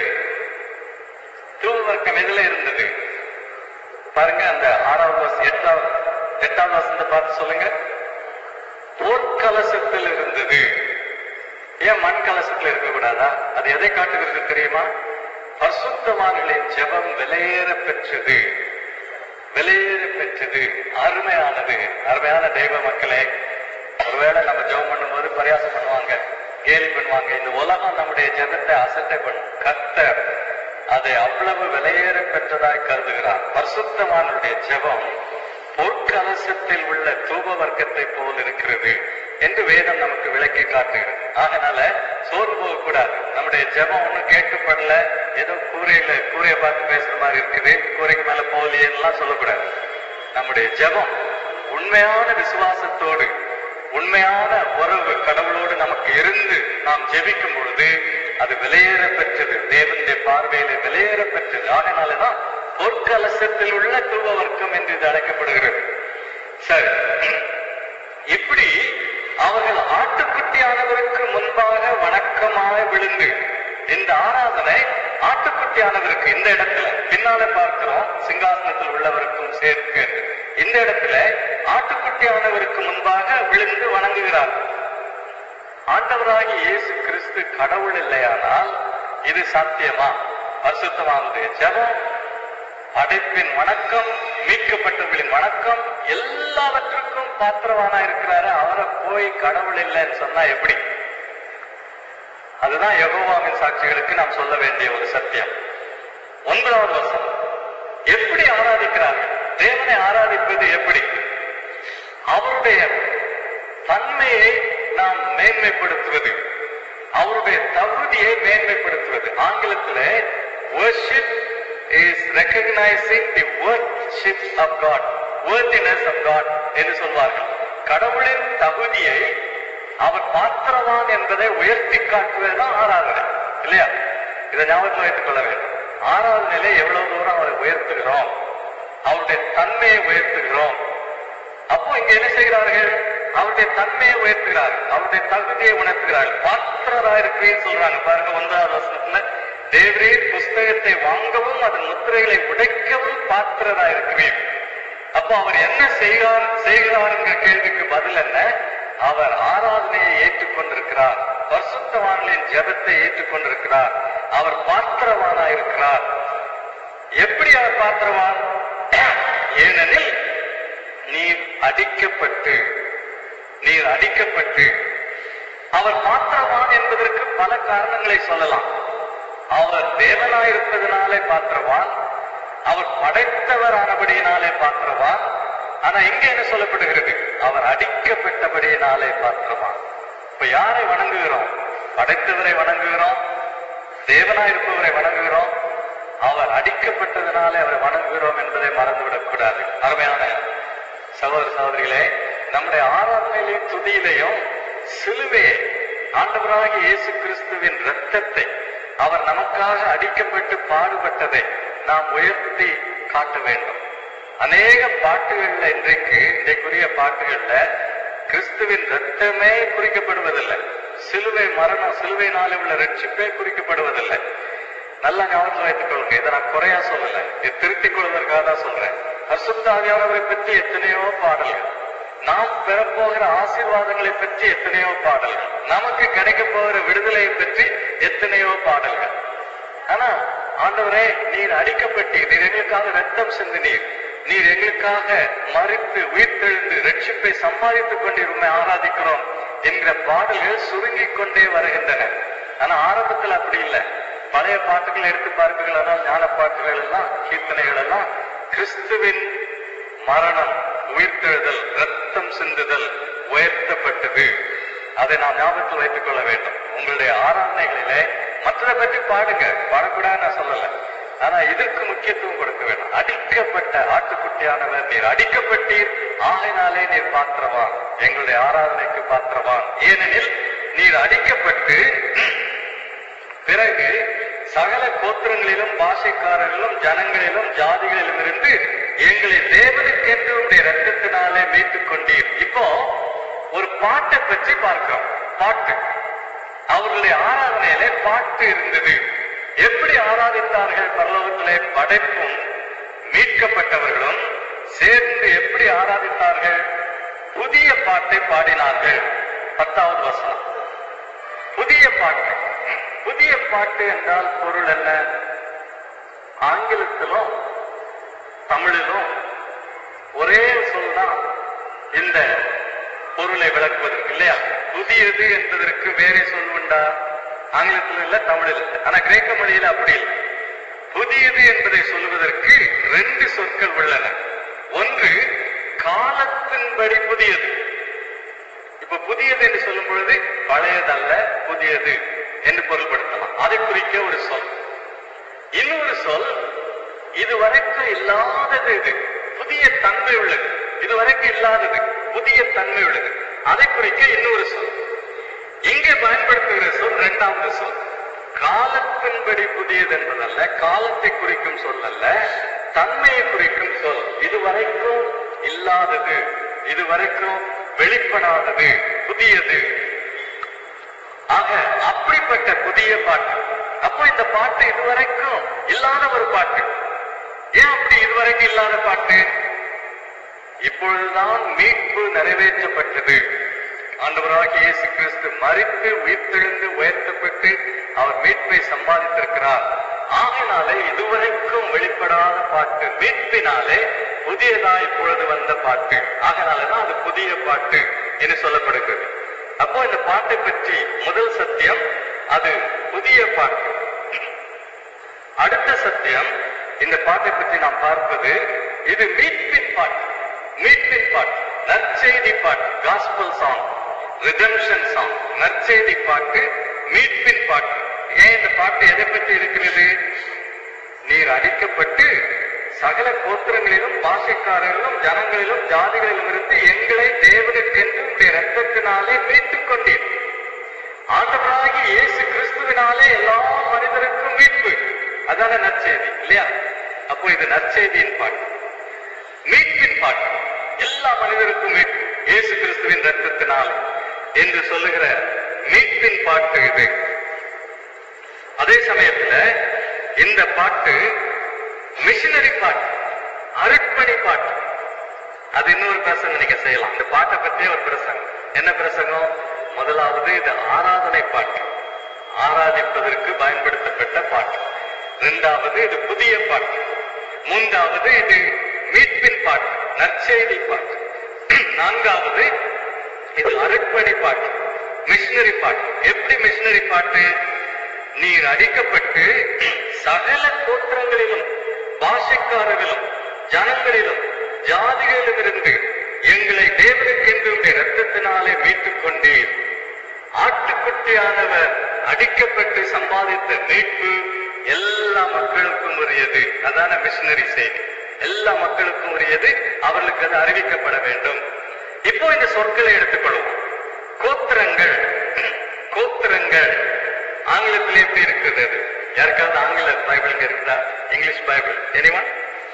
தூப வர்க்கம் எதுல இருந்தது பாருங்க அந்த ஆறாவது வருஷம் எட்டாவது எட்டாவது வருஷத்தை பார்த்து சொல்லுங்க போர்க்கலசத்தில் இருந்தது ஏன் மண் கலசத்துல இருக்கக்கூடாதா அது எதை காட்டுகிறது தெரியுமா பரிசுத்தவான்களின் ஜெபம் விலையேற பெற்றது விலையேற பெற்றது அருமையானது அருமையான தெய்வ மக்களே ஒருவேளை நம்ம ஜெபம் பண்ணும்போது பரியாசம் பண்ணுவாங்க கேலி பண்ணுவாங்க இந்த உலகம் நம்முடைய ஜெபத்தை அசட்டை பண்ணும் கர்த்தர் அதை அவ்வளவு விலையேற பெற்றதாய் கருதுகிறார் பரிசுத்தவானுடைய ஜெபம் பொற்கலசத்தில் உள்ள தூப வர்க்கத்தை போல் இருக்கிறது என்று வேதம் நமக்கு விளக்கி காட்டுகிறது ஆகனால சோர்ந்து போகக்கூடாது நம்முடைய ஜெபம் ஒண்ணும் கேட்கப்படல ஏதோ கூரையில கூரையை பார்த்து பேசுற மாதிரி இருக்குது கூரைக்கு மேல போலியெல்லாம் சொல்லக்கூடாது நம்முடைய ஜெபம் உண்மையான விசுவாசத்தோடு உண்மையான உறவு கடவுளோடு நமக்கு இருந்து நாம் ஜெபிக்கும் பொழுது அது விலையேற பெற்றது தேவனுடைய பார்வையில விலையேற பெற்றது ஆகையினாலதான் பொற்கலசத்தில் உள்ள தூப வர்க்கம் என்று இது அழைக்கப்படுகிறது சரி இப்படி அவர்கள் ஆட்டுக்குட்டியானவருக்கு முன்பாக வணக்கமாய் விழுந்து இந்த ஆராதனை ஆட்டுக்குட்டியானவருக்கு இந்த இடத்துல பின்னால பார்க்கிறோம் சிங்காசனத்தில் உள்ளவருக்கும் சேர்க்கு என்று. இந்த இடத்துல ஆட்டுக்குட்டியானவருக்கு முன்பாக விழுந்து வணங்குகிறார் ஆண்டவராகி இயேசு கிறிஸ்து கடவுள் இல்லையானால் இது சாத்தியமா பரிசுத்தமானது ஜெபம் படைப்பின் வணக்கம் மீட்கப்பட்டவர்களின் வணக்கம் எல்லாவற்றுக்கும் பாத்திரவானா இருக்கிறாரு அவரை போய் கடவுள் இல்லைன்னு சொன்னா எப்படி அதுதான் யெகோவாவின் சாட்சிகளுக்கு நாம் சொல்ல வேண்டிய ஒரு சத்தியம் ஒன்பதாவது வருஷம் எப்படி ஆராதிக்கிறார்கள் தேவனை ஆராதிப்பது எப்படி அவருடைய தன்மையை நாம் மேன்மைப்படுத்துவது அவருடைய தகுதியை மேன்மைப்படுத்துவது ஆங்கிலத்தில் worship is recognizing the worship of God worthiness of God என்று சொல்வார்கள் கடவுளின் தகுதியை அவர் பாத்திரவான் என்பதை உயர்த்தி காட்டுவதுதான் ஆராதனை இல்லையா இதை ஞாபகத்தில் வைத்துக் கொள்ள வேண்டும் ஆராதனையில எவ்வளவு தூரம் அவரை உயர்த்துகிறோம் அவருடைய தன்மையை உயர்த்துகிறோம் அப்போ இங்க என்ன செய்கிறார்கள் அவருடைய தன்மையை உயர்த்துகிறார்கள் அவருடைய தகுதியை உணர்த்துகிறார்கள் பாத்திரரா இருக்கிறேன்னு சொல்றாங்க பாருங்க ஒன்பதாவது வசனத்துல தேவரீர் புஸ்தகத்தை வாங்கவும் அதன் முத்திரைகளை உடைக்கவும் பாத்திரரா இருக்கிறேன் அப்போ அவர் என்ன செய்கிறார் செய்கிறாருங்கிற கேள்விக்கு பதில் என்ன அவர் ஆராதனையை ஏற்றுக்கொண்டிருக்கிறார் பரிசுத்தவான்களின் ஜெபத்தை ஏற்றுக்கொண்டிருக்கிறார் அவர் பாத்திரவானா இருக்கிறார் எப்படி அவர் பாத்திரவான் ஏனெனில் நீர் அடிக்கப்பட்டு நீர் அடிக்கப்பட்டு அவர் பாத்திரவான் என்பதற்கு பல காரணங்களை சொல்லலாம் அவர் தேவனாயிருப்பதனாலே பாத்திரவான் அவர் படைத்தவர் ஆனபடியினாலே பாத்திரவான் ஆனா இங்க என்ன சொல்லப்படுகிறது அவர் அடிக்கப்பட்டபடியினாலே பாத்திரவான் இப்ப யாரை வணங்குகிறோம் படைத்தவரை வணங்குகிறோம் தேவனாயிருப்பவரை வணங்குகிறோம் அவர் அடிக்கப்பட்டதனாலே அவரை வணங்குகிறோம் என்பதை மறந்துவிடக் கூடாது அருமையான சகோதர சகோதரிகளே நம்முடைய ஆராதனையிலையும் துதியிலையும் சிலுவையை ஆண்டவராகிய இயேசு கிறிஸ்துவின் இரத்தத்தை அவர் நமக்காக அடிக்கப்பட்டு பாடுபட்டதை நாம் உயர்த்தி காட்ட வேண்டும் அநேக பாட்டுகள்ல இன்றைக்கு இன்றைக்குரிய பாட்டுகள்ல கிறிஸ்துவின் ரத்தமே குறிக்கப்படுவதில்லை சிலுவை மரணம் சிலுவையினாலே உள்ள ரட்சிப்பே குறிக்கப்படுவதில்லை நல்லா ஞாபகத்தில் வைத்துக் கொள்ளுங்க இதை நான் குறையா சொல்லல இது திருத்திக் கொள்வதற்காக தான் சொல்றேன் அசுத்த ஆவியானவரை பற்றி எத்தனையோ பாடல்கள் நாம் பெறப்போகிற ஆசீர்வாதங்களை பற்றி எத்தனையோ பாடல்கள் நமக்கு கிடைக்க போகிற விடுதலையை பற்றி எத்தனையோ பாடல்கள் ஆனா ஆண்டவரே நீர் அடிக்கப்பட்டீர் நீர் எங்களுக்காக ரத்தம் சிந்தினீர் நீர் எங்களுக்காக மறித்து உயிர்த்தெழுந்து ரட்சிப்பை சம்பாதித்துக் கொண்டீர் உண்மை ஆராதிக்கிறோம் என்கிற பாடல்கள் சுருங்கிக் கொண்டே வருகின்றன ஆனா ஆரம்பத்துல அப்படி இல்லை பழைய பாட்டுகளை எடுத்து பார்ப்பீர்கள் ஆனால் ஞான பாட்டுகள் எல்லாம் கீர்த்தனைகள் எல்லாம் கிறிஸ்துவின் மரணம் உயிர்த்தெழுதல் ரத்தம் சிந்துதல் உயர்த்தப்பட்டது அதை நாம் ஞாபகத்தில் வைத்துக் கொள்ள வேண்டும் உங்களுடைய ஆராதனைகளிலே மற்றதை பற்றி பாடுங்க பாடக்கூடாது நான் சொல்லல ஆனா இதற்கு முக்கியத்துவம் கொடுக்க வேண்டும் அடிக்கப்பட்ட ஆட்டுக்குட்டியானவர் நீர் அடிக்கப்பட்டீர் ஆகையினாலே நீர் பாத்திரவான் எங்களுடைய ஆராதனைக்கு பாத்திரவான் ஏனெனில் நீர் அடிக்கப்பட்டு பிறகு சகல கோத்திரங்களிலும் பாஷைக்காரர்களிலும் ஜனங்களிலும் ஜாதிகளிலும் இருந்து எங்களை தேவனுக்கென்று உடைய ரத்தத்தினாலே மீட்டுக் கொண்டீர் இப்போ ஒரு பாட்டை பற்றி பார்க்கிறோம் பாட்டு அவர்களுடைய ஆராதனையிலே பாட்டு இருந்தது எப்படி ஆராதித்தார்கள் பரலோகத்திலே படைப்பும் மீட்கப்பட்டவர்களும் சேர்ந்து எப்படி ஆராதித்தார்கள் புதிய பாட்டை பாடினார்கள் பத்தாவது வசனம் புதிய பாட்டு புதிய பாட்டு என்றால் பொருள் என்ன ஆங்கிலத்திலும் தமிழிலும் ஒரே சொல் தான் இந்த பொருளை விளக்குவதற்கு இல்லையா புதியது என்பதற்கு வேறே சொல் உண்டா ஆங்கிலத்தில் இல்ல தமிழில் இல்லை ஆனா கிரேக்க மொழியில் அப்படி இல்லை புதியது என்பதை சொல்வதற்கு ரெண்டு சொற்கள் உள்ளன ஒன்று காலத்தின்படி புதியது இப்ப புதியது என்று சொல்லும் பொழுது பழையதல்ல புதியது என்று பொருள்படுத்தலாம் அதை குறிக்க ஒரு சொல் இன்னொரு சொல் இதுவரைக்கும் இல்லாதது இது புதிய தன்மை உள்ளது இதுவரைக்கும் இல்லாதது புதிய தன்மை உள்ளது அதை குறிக்க இன்னொரு சொல் இங்கே பயன்படுத்துகிற சொல் இரண்டாவது சொல் காலத்தின்படி புதியது என்பதல்ல காலத்தை குறிக்கும் சொல் அல்ல தன்மையை குறிக்கும் சொல் இதுவரைக்கும் இல்லாதது இதுவரைக்கும் வெளிப்படாதது புதியது ஆக அப்படிப்பட்ட புதிய பாட்டு அப்போ இந்த பாட்டு இதுவரைக்கும் இல்லாத ஒரு பாட்டு ஏன் அப்படி இதுவரைக்கும் இல்லாத பாட்டு இப்பொழுதுதான் மீட்பு நிறைவேற்றப்பட்டது ஆண்டவராகிய இயேசு கிறிஸ்து மறித்து உயிர்த்தெழுந்து உயர்த்தப்பட்டு அவர் மீட்பை சம்பாதித்திருக்கிறார் ஆகினாலே இதுவரைக்கும் வெளிப்படாத பாட்டு மீட்பினாலே புதியதா இப்பொழுது வந்த பாட்டு ஆகினாலதான் அது புதிய பாட்டு என்று சொல்லப்படுகிறது அப்போ இந்த பாட்டை பற்றி முதல் சத்தியம் அது புதிய பாட்டு அடுத்த சத்தியம் இந்த பாட்டை பற்றி நாம் பார்ப்பது இது மீட்பின் பாட்டு மீட்பின் பாட்டு நற்செய்தி பாட்டு காஸ்பல் சாங் ரிடம்ஷன் சாங் நற்செய்தி பாட்டு மீட்பின் பாட்டு ஏன் இந்த பாட்டு எதை பற்றி இருக்கிறது நீர் அடிக்கப்பட்டு சகல கோத்திரங்களிலும் பாஷைக்காரர்களும் ஜனங்களிலும் ஜாதிகளிலும் இருந்து எங்களை தேவனுக்கென்று உடைய ரத்தத்தினாலே மீட்டுக் கொண்டீர் ஆண்டவராகி இயேசு கிறிஸ்துவினாலே எல்லா மனிதருக்கும் மீட்பு அதான நற்செய்தி இல்லையா அப்போ இது நற்செய்தியின் பாட்டு மீட்பின் பாட்டு எல்லா மனிதருக்கும் மீட்பு இயேசு கிறிஸ்துவின் ரத்தத்தினால் என்று சொல்லுகிற மீட்பின் பாட்டு இது அதே சமயத்துல இந்த பாட்டு மிஷினரி பாட்டு அருட்பணி பாட்டு அது இன்னொரு பிரசங்கம் நீங்க செய்யலாம் இந்த பாட்டை பற்றிய ஒரு பிரசங்கம் என்ன பிரசங்கம் முதலாவது இது ஆராதனை பாட்டு ஆராதிப்பதற்கு பயன்படுத்தப்பட்ட பாட்டு இரண்டாவது இது புதிய பாட்டு மூன்றாவது இது மீட்பின் பாட்டு நற்செய்தி பாட்டு நான்காவது இது அருட்பணி பாட்டு மிஷினரி பாட்டு எப்படி மிஷினரி பாட்டு நீர் அடிக்கப்பட்டு சகல கோத்திரங்களிலும் பாஷைக்காரர்களும் ஜனங்களிலும் ஜாதிகளிலும் இருந்து எங்களை தேவனுக்கென்று உடைய ரத்தத்தினாலே மீட்டுக் கொண்டீர் ஆட்டுக்குட்டியானவர் அடிக்கப்பட்டு சம்பாதித்த மீட்பு எல்லா மக்களுக்கும் உரியது அதான மிஷினரி செய்தி எல்லா மக்களுக்கும் உரியது அவர்களுக்கு அது அறிவிக்கப்பட வேண்டும் இப்போ இந்த சொற்களை எடுத்துக்கொள்வோம் கோத்திரங்கள் கோத்திரங்கள் ஆங்கிலத்தில் எப்படி இருக்குது அது யாருக்காவது ஆங்கில பைபிள் இங்க இருக்குதா இங்கிலீஷ் பைபிள் எனிவன்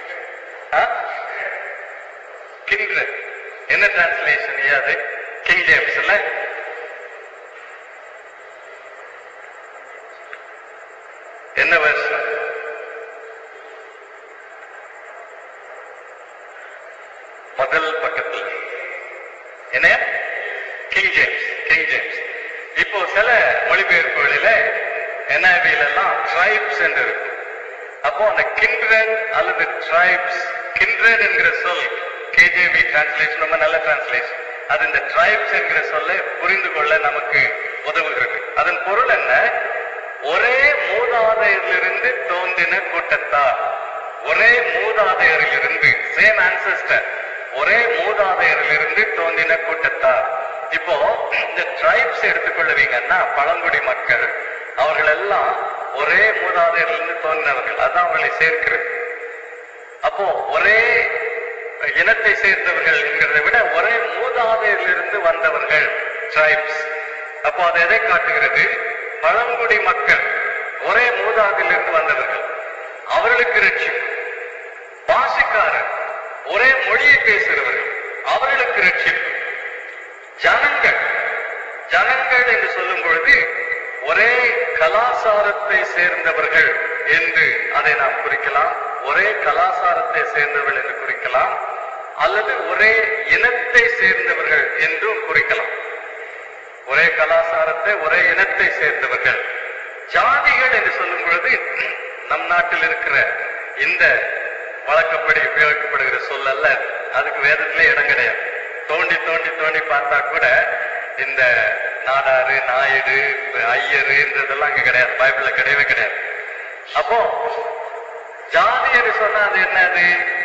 கிண்ட்ரட் என்ன டிரான்ஸ்லேஷன் அது கிங் ஜேம்ஸ் இல்ல என்ன என்ன வருஷம் முதல் பக்கத்துல என்ன கிங் ஜேம்ஸ் கிங் ஜேம்ஸ் இப்போ சில மொழிபெயர்ப்புகளில என்ஐவில எல்லாம் ட்ரைப்ஸ் என்று இருக்கும் அப்போ அந்த கிண்ட்ரன் அல்லது ட்ரைப்ஸ் கிண்ட்ரன் என்கிற சொல் கேஜேவி டிரான்ஸ்லேஷன் ரொம்ப நல்ல டிரான்ஸ்லேஷன் அது இந்த ட்ரைப்ஸ் என்கிற சொல்லை புரிந்து கொள்ள நமக்கு உதவுகிறது அதன் பொருள் என்ன ஒரே மூதாதையரிலிருந்து தோன்றின கூட்டத்தார் ஒரே மூதாதையரிலிருந்து சேம் ancestor ஒரே மூதாதையரிலிருந்து தோன்றின கூட்டத்தார் இப்போ இந்த ட்ரைப்ஸ் எடுத்துக்கொள்ளுவீங்கன்னா பழங்குடி மக்கள் அவர்கள் எல்லாம் ஒரே மூதாதையரிலிருந்து தோன்றினவர்கள் அதான் அவர்களை சேர்க்கிறது அப்போ ஒரே இனத்தை சேர்ந்தவர்கள் என்கிறதை விட ஒரே மூதாதையரிலிருந்து வந்தவர்கள் ட்ரைப்ஸ் அப்போ அது எதை காட்டுகிறது பழங்குடி மக்கள் ஒரே மூதாதையிலிருந்து வந்தவர்கள் அவர்களுக்கு ரட்சிப்பு பாஷைக்காரர் ஒரே மொழியை பேசுகிறவர்கள் அவர்களுக்கு ரட்சிப்பு ஜனங்கள் ஜனங்கள் என்று சொல்லும் பொழுது ஒரே கலாசாரத்தை சேர்ந்தவர்கள் என்று அதை நாம் குறிக்கலாம் ஒரே கலாசாரத்தை சேர்ந்தவர்கள் என்று குறிக்கலாம் அல்லது ஒரே இனத்தை சேர்ந்தவர்கள் என்றும் குறிக்கலாம் ஒரே கலாசாரத்தை ஒரே இனத்தை சேர்ந்தவர்கள் ஜாதிகள் என்று சொல்லும் பொழுது நம் நாட்டில் இருக்கிற இந்த வழக்கப்படி உபயோகிக்கப்படுகிற சொல் அல்ல அதுக்கு வேதத்திலே இடம் கிடையாது தோண்டி தோண்டி தோண்டி பார்த்தா கூட இந்த நாடாரு நாயுடு ஐயருன்றதெல்லாம் அங்க கிடையாது பைபிள்ல கிடையவே கிடையாது அப்போ ஜாதி என்று சொன்னா அது என்னது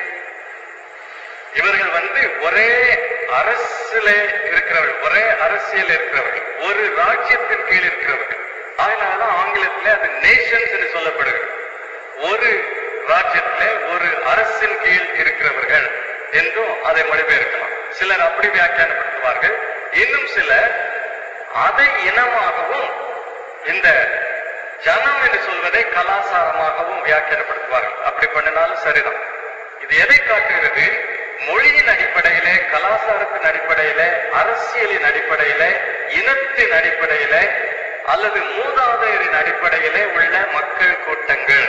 இவர்கள் வந்து ஒரே அரசுல இருக்கிறவர்கள் ஒரே அரசியல் இருக்கிறவர்கள் ஒரு ராஜ்யத்தின் கீழ் இருக்கிறவர்கள் அதனாலதான் ஆங்கிலத்திலே அது நேஷன்ஸ் என்று சொல்லப்படுகிறது ஒரு ராஜ்யத்திலே ஒரு அரசின் கீழ் இருக்கிறவர்கள் என்றும் அதை மொழிபெயர்க்கலாம் சிலர் அப்படி வியாக்கியானப்படுத்துவார்கள் இன்னும் சிலர் அதை இனமாகவும் இந்த ஜனம் என்று சொல்வதை கலாசாரமாகவும் வியாக்கியானப்படுத்துவார்கள் அப்படி பண்ணினாலும் சரிதான் இது எதை காட்டுகிறது மொழியின் அடிப்படையிலே கலாச்சாரத்தின் அடிப்படையிலே அரசியலின் அடிப்படையிலே இனத்தின் அடிப்படையிலே அல்லது மூதாதையரின் அடிப்படையிலே உள்ள மக்கள் கூட்டங்கள்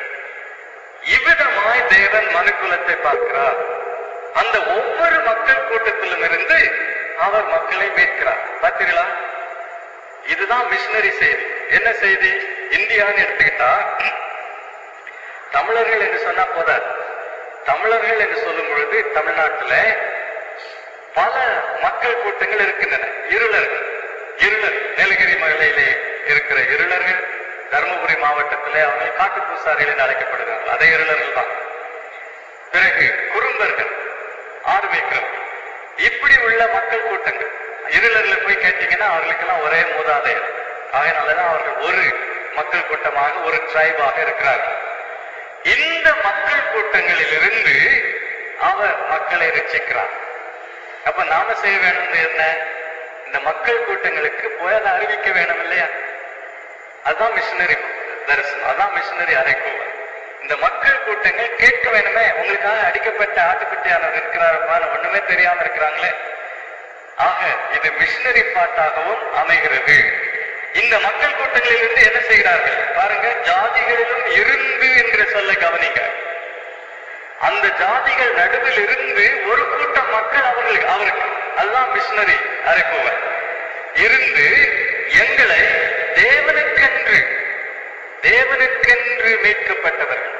இவ்விதமாய் தேவன் மனுக்குலத்தை பார்க்கிறார் அந்த ஒவ்வொரு மக்கள் கூட்டத்திலும் இருந்து அவர் மக்களை மீட்கிறார் பார்த்தீங்களா இதுதான் மிஷினரி செய்தி என்ன செய்தி இந்தியான்னு எடுத்துக்கிட்டா தமிழர்கள் என்று சொன்னா போதாது தமிழர்கள் என்று சொல்லும் பொழுது தமிழ்நாட்டுல பல மக்கள் கூட்டங்கள் இருக்கின்றன இருளர்கள் இருளர் நீலகிரி மலையிலே இருக்கிற இருளர்கள் தருமபுரி மாவட்டத்திலே அவங்க காட்டு பூசாரிகள் என்று அழைக்கப்படுகிறார்கள் அதே இருளர்கள் தான் பிறகு குறும்பர்கள் ஆறு மேய்க்கிறவர்கள் இப்படி உள்ள மக்கள் கூட்டங்கள் இருளர்ல போய் கேட்டீங்கன்னா அவர்களுக்கெல்லாம் ஒரே மூதாதையர் ஆகையினாலதான் அவர்கள் ஒரு மக்கள் கூட்டமாக ஒரு ட்ரைபாக இருக்கிறார்கள் இந்த மக்கள் கூட்டங்களிலிருந்து அவர் மக்களை ரட்சிக்கிறார் அப்ப நாம செய்ய வேணும்னு என்ன இந்த மக்கள் கூட்டங்களுக்கு போய் அதை அறிவிக்க வேணும் இல்லையா அதுதான் மிஷினரி தரிசனம் அதான் மிஷினரி அறைக்கூவர் இந்த மக்கள் கூட்டங்கள் கேட்க வேணுமே உங்களுக்காக அடிக்கப்பட்ட ஆட்டுக்குட்டியானவர் இருக்கிறாருப்பான்னு ஒண்ணுமே தெரியாம இருக்கிறாங்களே ஆக இது மிஷினரி பாட்டாகவும் அமைகிறது இந்த மக்கள் கூட்டங்களிலிருந்து என்ன செய்கிறார்கள் பாருங்க ஜாதிகளிலும் இருந்து என்கிற சொல்லை கவனிங்க அந்த ஜாதிகள் நடுவில் இருந்து ஒரு கூட்டம் மக்கள் அவர்களுக்கு அவருக்கு அதுதான் மிஷினரி அரைப்பவர் இருந்து எங்களை தேவனுக்கென்று தேவனுக்கென்று மீட்கப்பட்டவர்கள்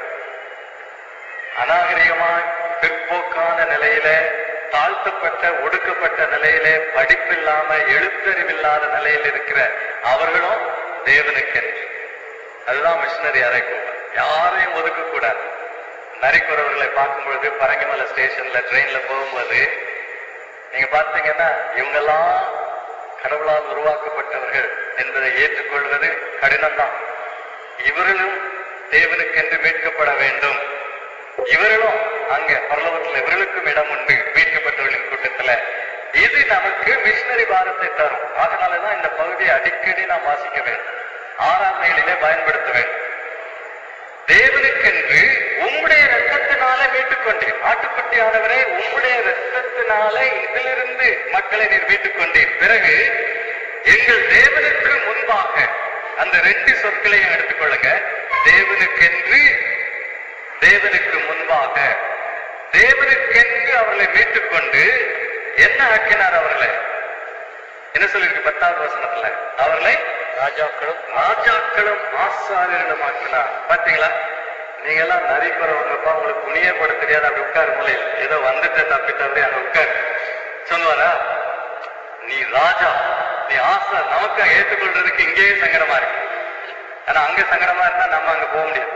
அநாகரிகமாய் பிற்போக்கான நிலையில தாழ்த்தப்பட்ட ஒடுக்கப்பட்ட நிலையில படிப்பில்லாம எழுத்தறிவில்லாத நிலையில் இருக்கிற அவர்களும் தேவனுக்கென்று அதுதான் மிஷினரி அறைக்கூவர் யாரையும் ஒதுக்க கூடாது நரிக்குறவர்களை பார்க்கும் பொழுது பரங்கிமலை ஸ்டேஷன்ல ட்ரெயின்ல போகும்போது நீங்க பார்த்தீங்கன்னா இவங்கெல்லாம் கடவுளால் உருவாக்கப்பட்டவர்கள் என்பதை ஏற்றுக்கொள்வது கடினம்தான் இவர்களும் தேவனுக்கென்று மீட்கப்பட வேண்டும் இவர்களும் அங்க பரலோகத்துல இவர்களுக்கும் இடம் உண்டு மீட்கப்பட்டவர்களின் கூட்டத்துல இது நமக்கு மிஷினரி பாரத்தை தரும் அதனாலதான் இந்த பகுதியை அடிக்கடி நாம் வாசிக்க வேண்டும் ஆராதனைகளிலே பயன்படுத்த வேண்டும் தேவனுக்கென்று உம்முடைய ரத்தத்தினாலே மீட்டுக் கொண்டீர் ஆட்டுக்குட்டியானவரே உம்முடைய ரத்தத்தினாலே இதிலிருந்து மக்களை நீர் மீட்டுக் கொண்டீர் பிறகு எங்கள் தேவனுக்கு முன்பாக அந்த ரெண்டு சொற்களையும் எடுத்துக்கொள்ளுங்க தேவனுக்கென்று தேவனுக்கு முன்பாக தேவனுக்கென்று அவர்களை மீட்டுக்கொண்டு என்ன ஆக்கினார் அவர்களை என்ன சொல்லிருக்கு பத்தாவது வசனத்துல அவர்களை ராஜாக்களும் ராஜாக்களும் ஆசாரியர்களும் ஆக்கினார் பாத்தீங்களா நீங்க எல்லாம் நரி குறவங்கப்பா உங்களுக்கு துணியே போட தெரியாது அப்படி உட்காரு மூலையில் ஏதோ வந்துட்ட தப்பி தவறி அங்க உட்காரு சொல்லுவாரா நீ ராஜா நீ ஆசா நமக்கு ஏற்றுக்கொள்றதுக்கு இங்கேயே சங்கடமா இருக்கு ஆனா அங்க சங்கடமா இருந்தா நம்ம அங்க போக முடியாது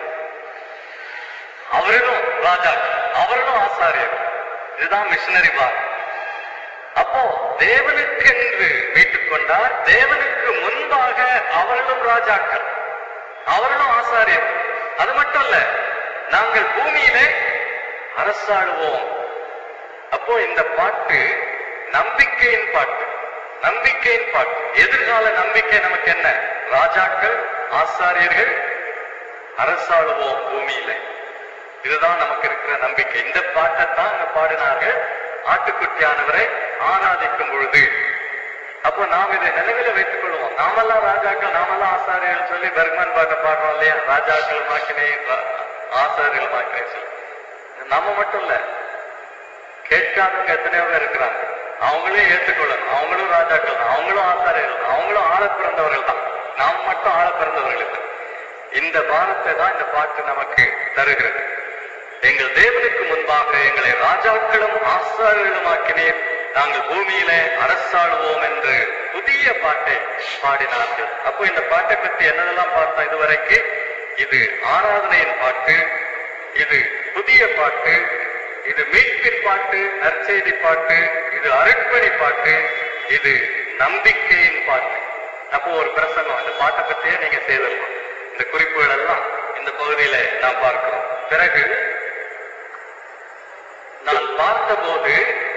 அவர்களும் ராஜா அவர்களும் ஆசாரியர் இதுதான் மிஷினரி பார் அப்போ தேவனுக்கென்று மீட்டுக் கொண்டார் தேவனுக்கு முன்பாக அவர்களும் ராஜாக்கள் அவர்களும் ஆசாரியர் அது மட்டும் இல்ல நாங்கள் பூமியிலே அரசாளுவோம் அப்போ இந்த பாட்டு நம்பிக்கையின் பாட்டு நம்பிக்கையின் பாட்டு எதிர்கால நம்பிக்கை நமக்கு என்ன ராஜாக்கள் ஆசாரியர்கள் அரசாளுவோம் பூமியில இதுதான் நமக்கு இருக்கிற நம்பிக்கை இந்த பாட்டை தான் அங்க பாடினார்கள் ஆட்டுக்குட்டியானவரை ஆராதிக்கும் பொழுது அப்போ நாம் இதை நினைவில வைத்துக் கொள்வோம் நாமெல்லாம் ராஜாக்கள் நாமெல்லாம் ஆசாரியர்கள் சொல்லி பெர்க்மன் பாட்டை பாடுறோம் இல்லையா ராஜாக்கள் மாக்கினே ஆசாரியர்கள் மாக்கினே சொல்லி நம்ம மட்டும் இல்ல கேட்காதவங்க எத்தனையோ பேர் இருக்கிறாங்க அவங்களே ஏற்றுக்கொள்ளணும் அவங்களும் ராஜாக்கள் தான் அவங்களும் ஆசாரியர்கள் தான் அவங்களும் ஆள பிறந்தவர்கள் தான் நாம் மட்டும் ஆள பிறந்தவர்கள் இல்லை இந்த பாரத்தை தான் இந்த பாட்டு நமக்கு தருகிறது எங்கள் தேவனுக்கு முன்பாக எங்களை ராஜாக்களும் ஆசாரியர்களும் ஆக்கினீர் நாங்கள் பூமியிலே அரசாளுவோம் என்று புதிய பாட்டை பாடினார்கள் அப்போ இந்த பாட்டை பற்றி என்னதெல்லாம் பார்த்தோம் இதுவரைக்கும் இது ஆராதனையின் பாட்டு இது புதிய பாட்டு இது மீட்பின் பாட்டு நற்செய்தி பாட்டு இது அருட்பணி பாட்டு இது நம்பிக்கையின் பாட்டு அப்போ ஒரு பிரசங்கம் அந்த பாட்டை பற்றியே நீங்க செய்திடலாம் இந்த குறிப்புகள் எல்லாம் இந்த பகுதியில நாம் பார்க்கிறோம் பிறகு நான் பார்த்தபோது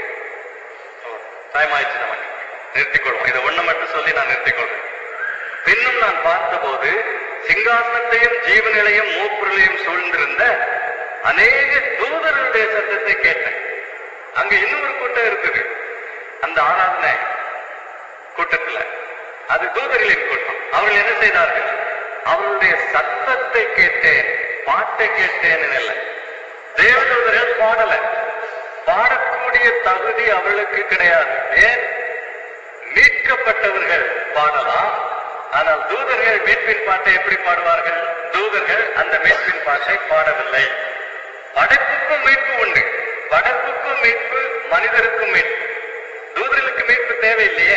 டைம் ஆயிடுச்சு நமக்கு நிறுத்திக்கொள்வோம் இதை ஒண்ணு மட்டும் சொல்லி நான் நிறுத்திக்கொள்வேன் பின்னும் நான் பார்த்தபோது சிங்காசனத்தையும் ஜீவநிலையும் மூப்பொருளையும் சூழ்ந்திருந்த அநேக தூதர்களுடைய சத்தத்தை கேட்டேன் அங்க இன்னொரு கூட்டம் இருக்குது அந்த ஆராதனை கூட்டத்துல அது தூதர்களின் கூட்டம் அவர்கள் என்ன செய்தார்கள் அவர்களுடைய சத்தத்தை கேட்டேன் பாட்டை கேட்டேன் இல்லை தேவதூதர்கள் பாடல பாடக்கூடிய தகுதி அவர்களுக்கு கிடையாது ஏன் மீட்கப்பட்டவர்கள் பாடலாம் ஆனால் தூதர்கள் மீட்பின் பாட்டை எப்படி பாடுவார்கள் தூதர்கள் அந்த மீட்பின் பாட்டை பாடவில்லை படைப்புக்கும் மீட்பு உண்டு படைப்புக்கும் மீட்பு மனிதருக்கும் மீட்பு தூதர்களுக்கு மீட்பு தேவையில்லையே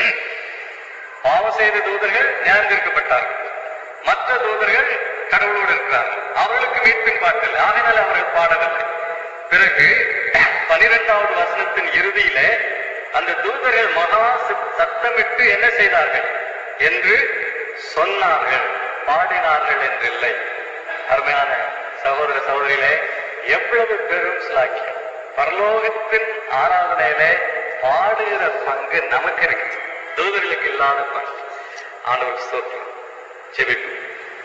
பாவம் செய்த தூதர்கள் நியாயந்திருக்கப்பட்டார்கள் மற்ற தூதர்கள் கடவுளோடு இருக்கிறார்கள் அவர்களுக்கு மீட்பின் பாட்டு இல்லை ஆகையினால் அவர்கள் பாடவில்லை பிறகு பனிரெண்டாவது வசனத்தின் இறுதியில அந்த தூதர்கள் மகா சத்- சத்தமிட்டு என்ன செய்தார்கள் என்று சொன்னார்கள் பாடினார்கள் என்று இல்லை அருமையான சகோதர சகோதரிகளே எவ்வளவு பெரும் சிலாக்கியம் பரலோகத்தின் ஆராதனையிலே பாடுகிற பங்கு நமக்கு இருக்கு தூதர்களுக்கு இல்லாத பங்கு ஆண்டவர் ஸ்தோத்திரம் ஜெபிப்போம்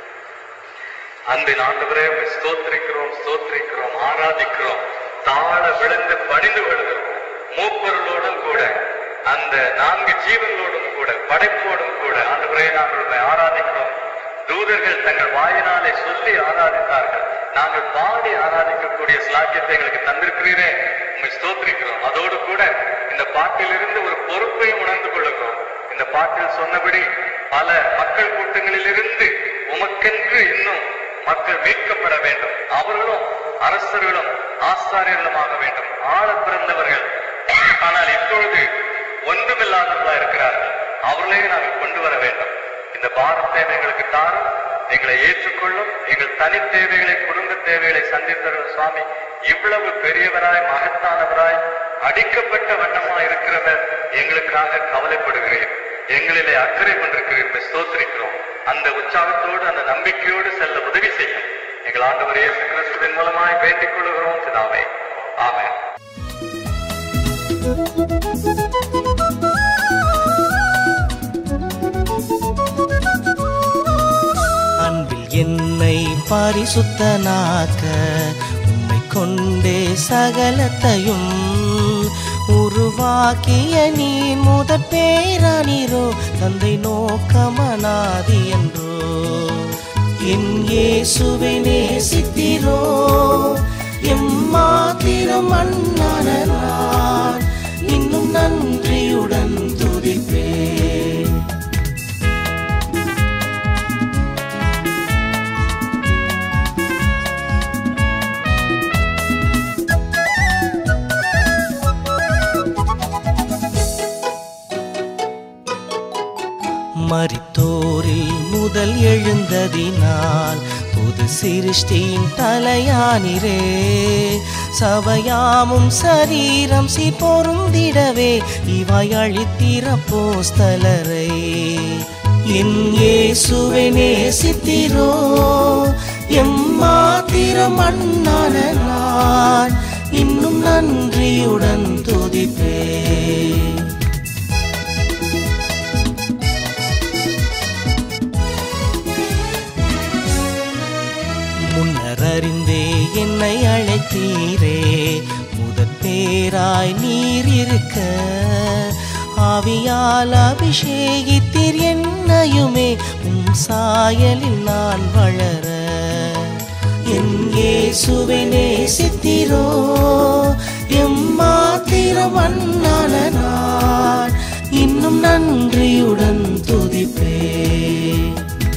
அன்பின் ஆண்டவரே உம்மை ஸ்தோத்திரிக்கிறோம் ஸ்தோத்திரிக்கிறோம் ஆராதிக்கிறோம் தாழ விழுந்து பணிந்து விழுகிறோம் மூப்பொருளோடும் கூட அந்த நான்கு ஜீவங்களோடும் கூட படைப்போடும் கூட ஆண்டவரே நாங்கள் உம்மை ஆராதிக்கிறோம் தூதர்கள் தங்கள் வாயினாலே சொல்லி ஆராதித்தார்கள் நாங்கள் பாடி ஆராதிக்கக்கூடிய ஸ்லாக்கியத்தை எங்களுக்கு தந்திருக்கிறீரே உண்மை ஸ்தோத்திரிக்கிறோம் அதோடு கூட இந்த பாட்டிலிருந்து ஒரு பொறுப்பையும் உணர்ந்து கொள்ளுகிறோம் இந்த பாட்டில் சொன்னபடி பல மக்கள் கூட்டங்களிலிருந்து உமக்கென்று இன்னும் மக்கள் மீட்கப்பட வேண்டும் அவர்களும் அரசர்களும் ஆசாரியர்களுமாக வேண்டும் ஆள பிறந்தவர்கள் ஆனால் இப்பொழுது ஒன்றுமில்லாதவர்களா இருக்கிறார்கள் அவர்களையும் நாங்கள் கொண்டு வர வேண்டும் இந்த பாரத்தை எங்களுக்கு தாரும் எங்களை ஏற்றுக்கொள்ளும் எங்கள் தனி தேவைகளை குடும்ப தேவைகளை சந்தித்தர்கள் சுவாமி இவ்வளவு பெரியவராய் மகத்தானவராய் அடிக்கப்பட்ட வண்ணமா இருக்கிறவர் எங்களுக்காக கவலைப்படுகிறேன் எங்களிலே அக்கறை கொண்டிருக்கிறீர்கள் ஸ்தோத்திரிக்கிறோம் அந்த உற்சாகத்தோடு அந்த நம்பிக்கையோடு செல்ல உதவி செய்யும் எங்கள் ஆண்டவர் இயேசு கிறிஸ்துவின் மூலமாய் வேண்டிக் கொள்கிறோம் பிதாவே ஆமென் அன்பில் என்னை பரிசுத்தனாக்க உம்மை கொண்டே சகலத்தையும் உருவாக்கிய நீ முதற் பேரானீரோ தந்தை நோக்கமனாதி என்றோ என் இயேசு மாத்திரம் மண்ணான நான் இன்னும் நன்றியுடன் துதிப்பேன் மரித்தோரில் முதல் எழுந்ததினால் புது சிருஷ்டியின் தலையானிரே சபையாமும் சரீரம் சி பொருந்திடவே இவாய் அழித்திர போஸ்தலரை என் இயேசுவை நேசித்திரோ எம்மாத்திரம் மண்ணான நான் இன்னும் நன்றியுடன் துதிப்பேன் முன்னர் அறிந்தே என்னை அழைத்தீரே முதற் பேராய் நீர் இருக்க ஆவியால் அபிஷேகித்தீர் என்னையுமே உம் சாயலில் நான் வளர என் இயேசுவை நேசித்தீரோ எம்மாத்திரம் மண்ணான நான் இன்னும் நன்றியுடன் துதிப்பேன்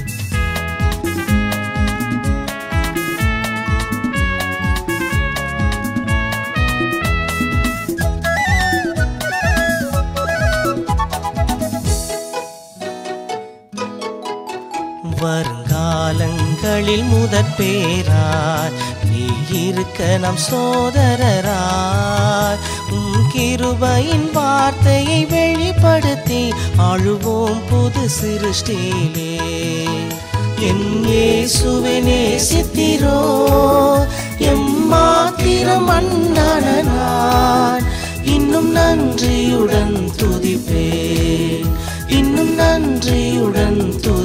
வருங்காலங்களில் முதற் பேராய் நீ இருக்க நம் சோதரராய் உம் கிருபையின் வார்த்தையை வெளிப்படுத்தி ஆளுவோம் புது சிருஷ்டியிலே என் இயேசுவை நேசித்திரோ எம்மாத்திரம் மண்ணான நான் இன்னும் நன்றியுடன் துதிப்பேன் இன்னும் நன்றியுடன் துதி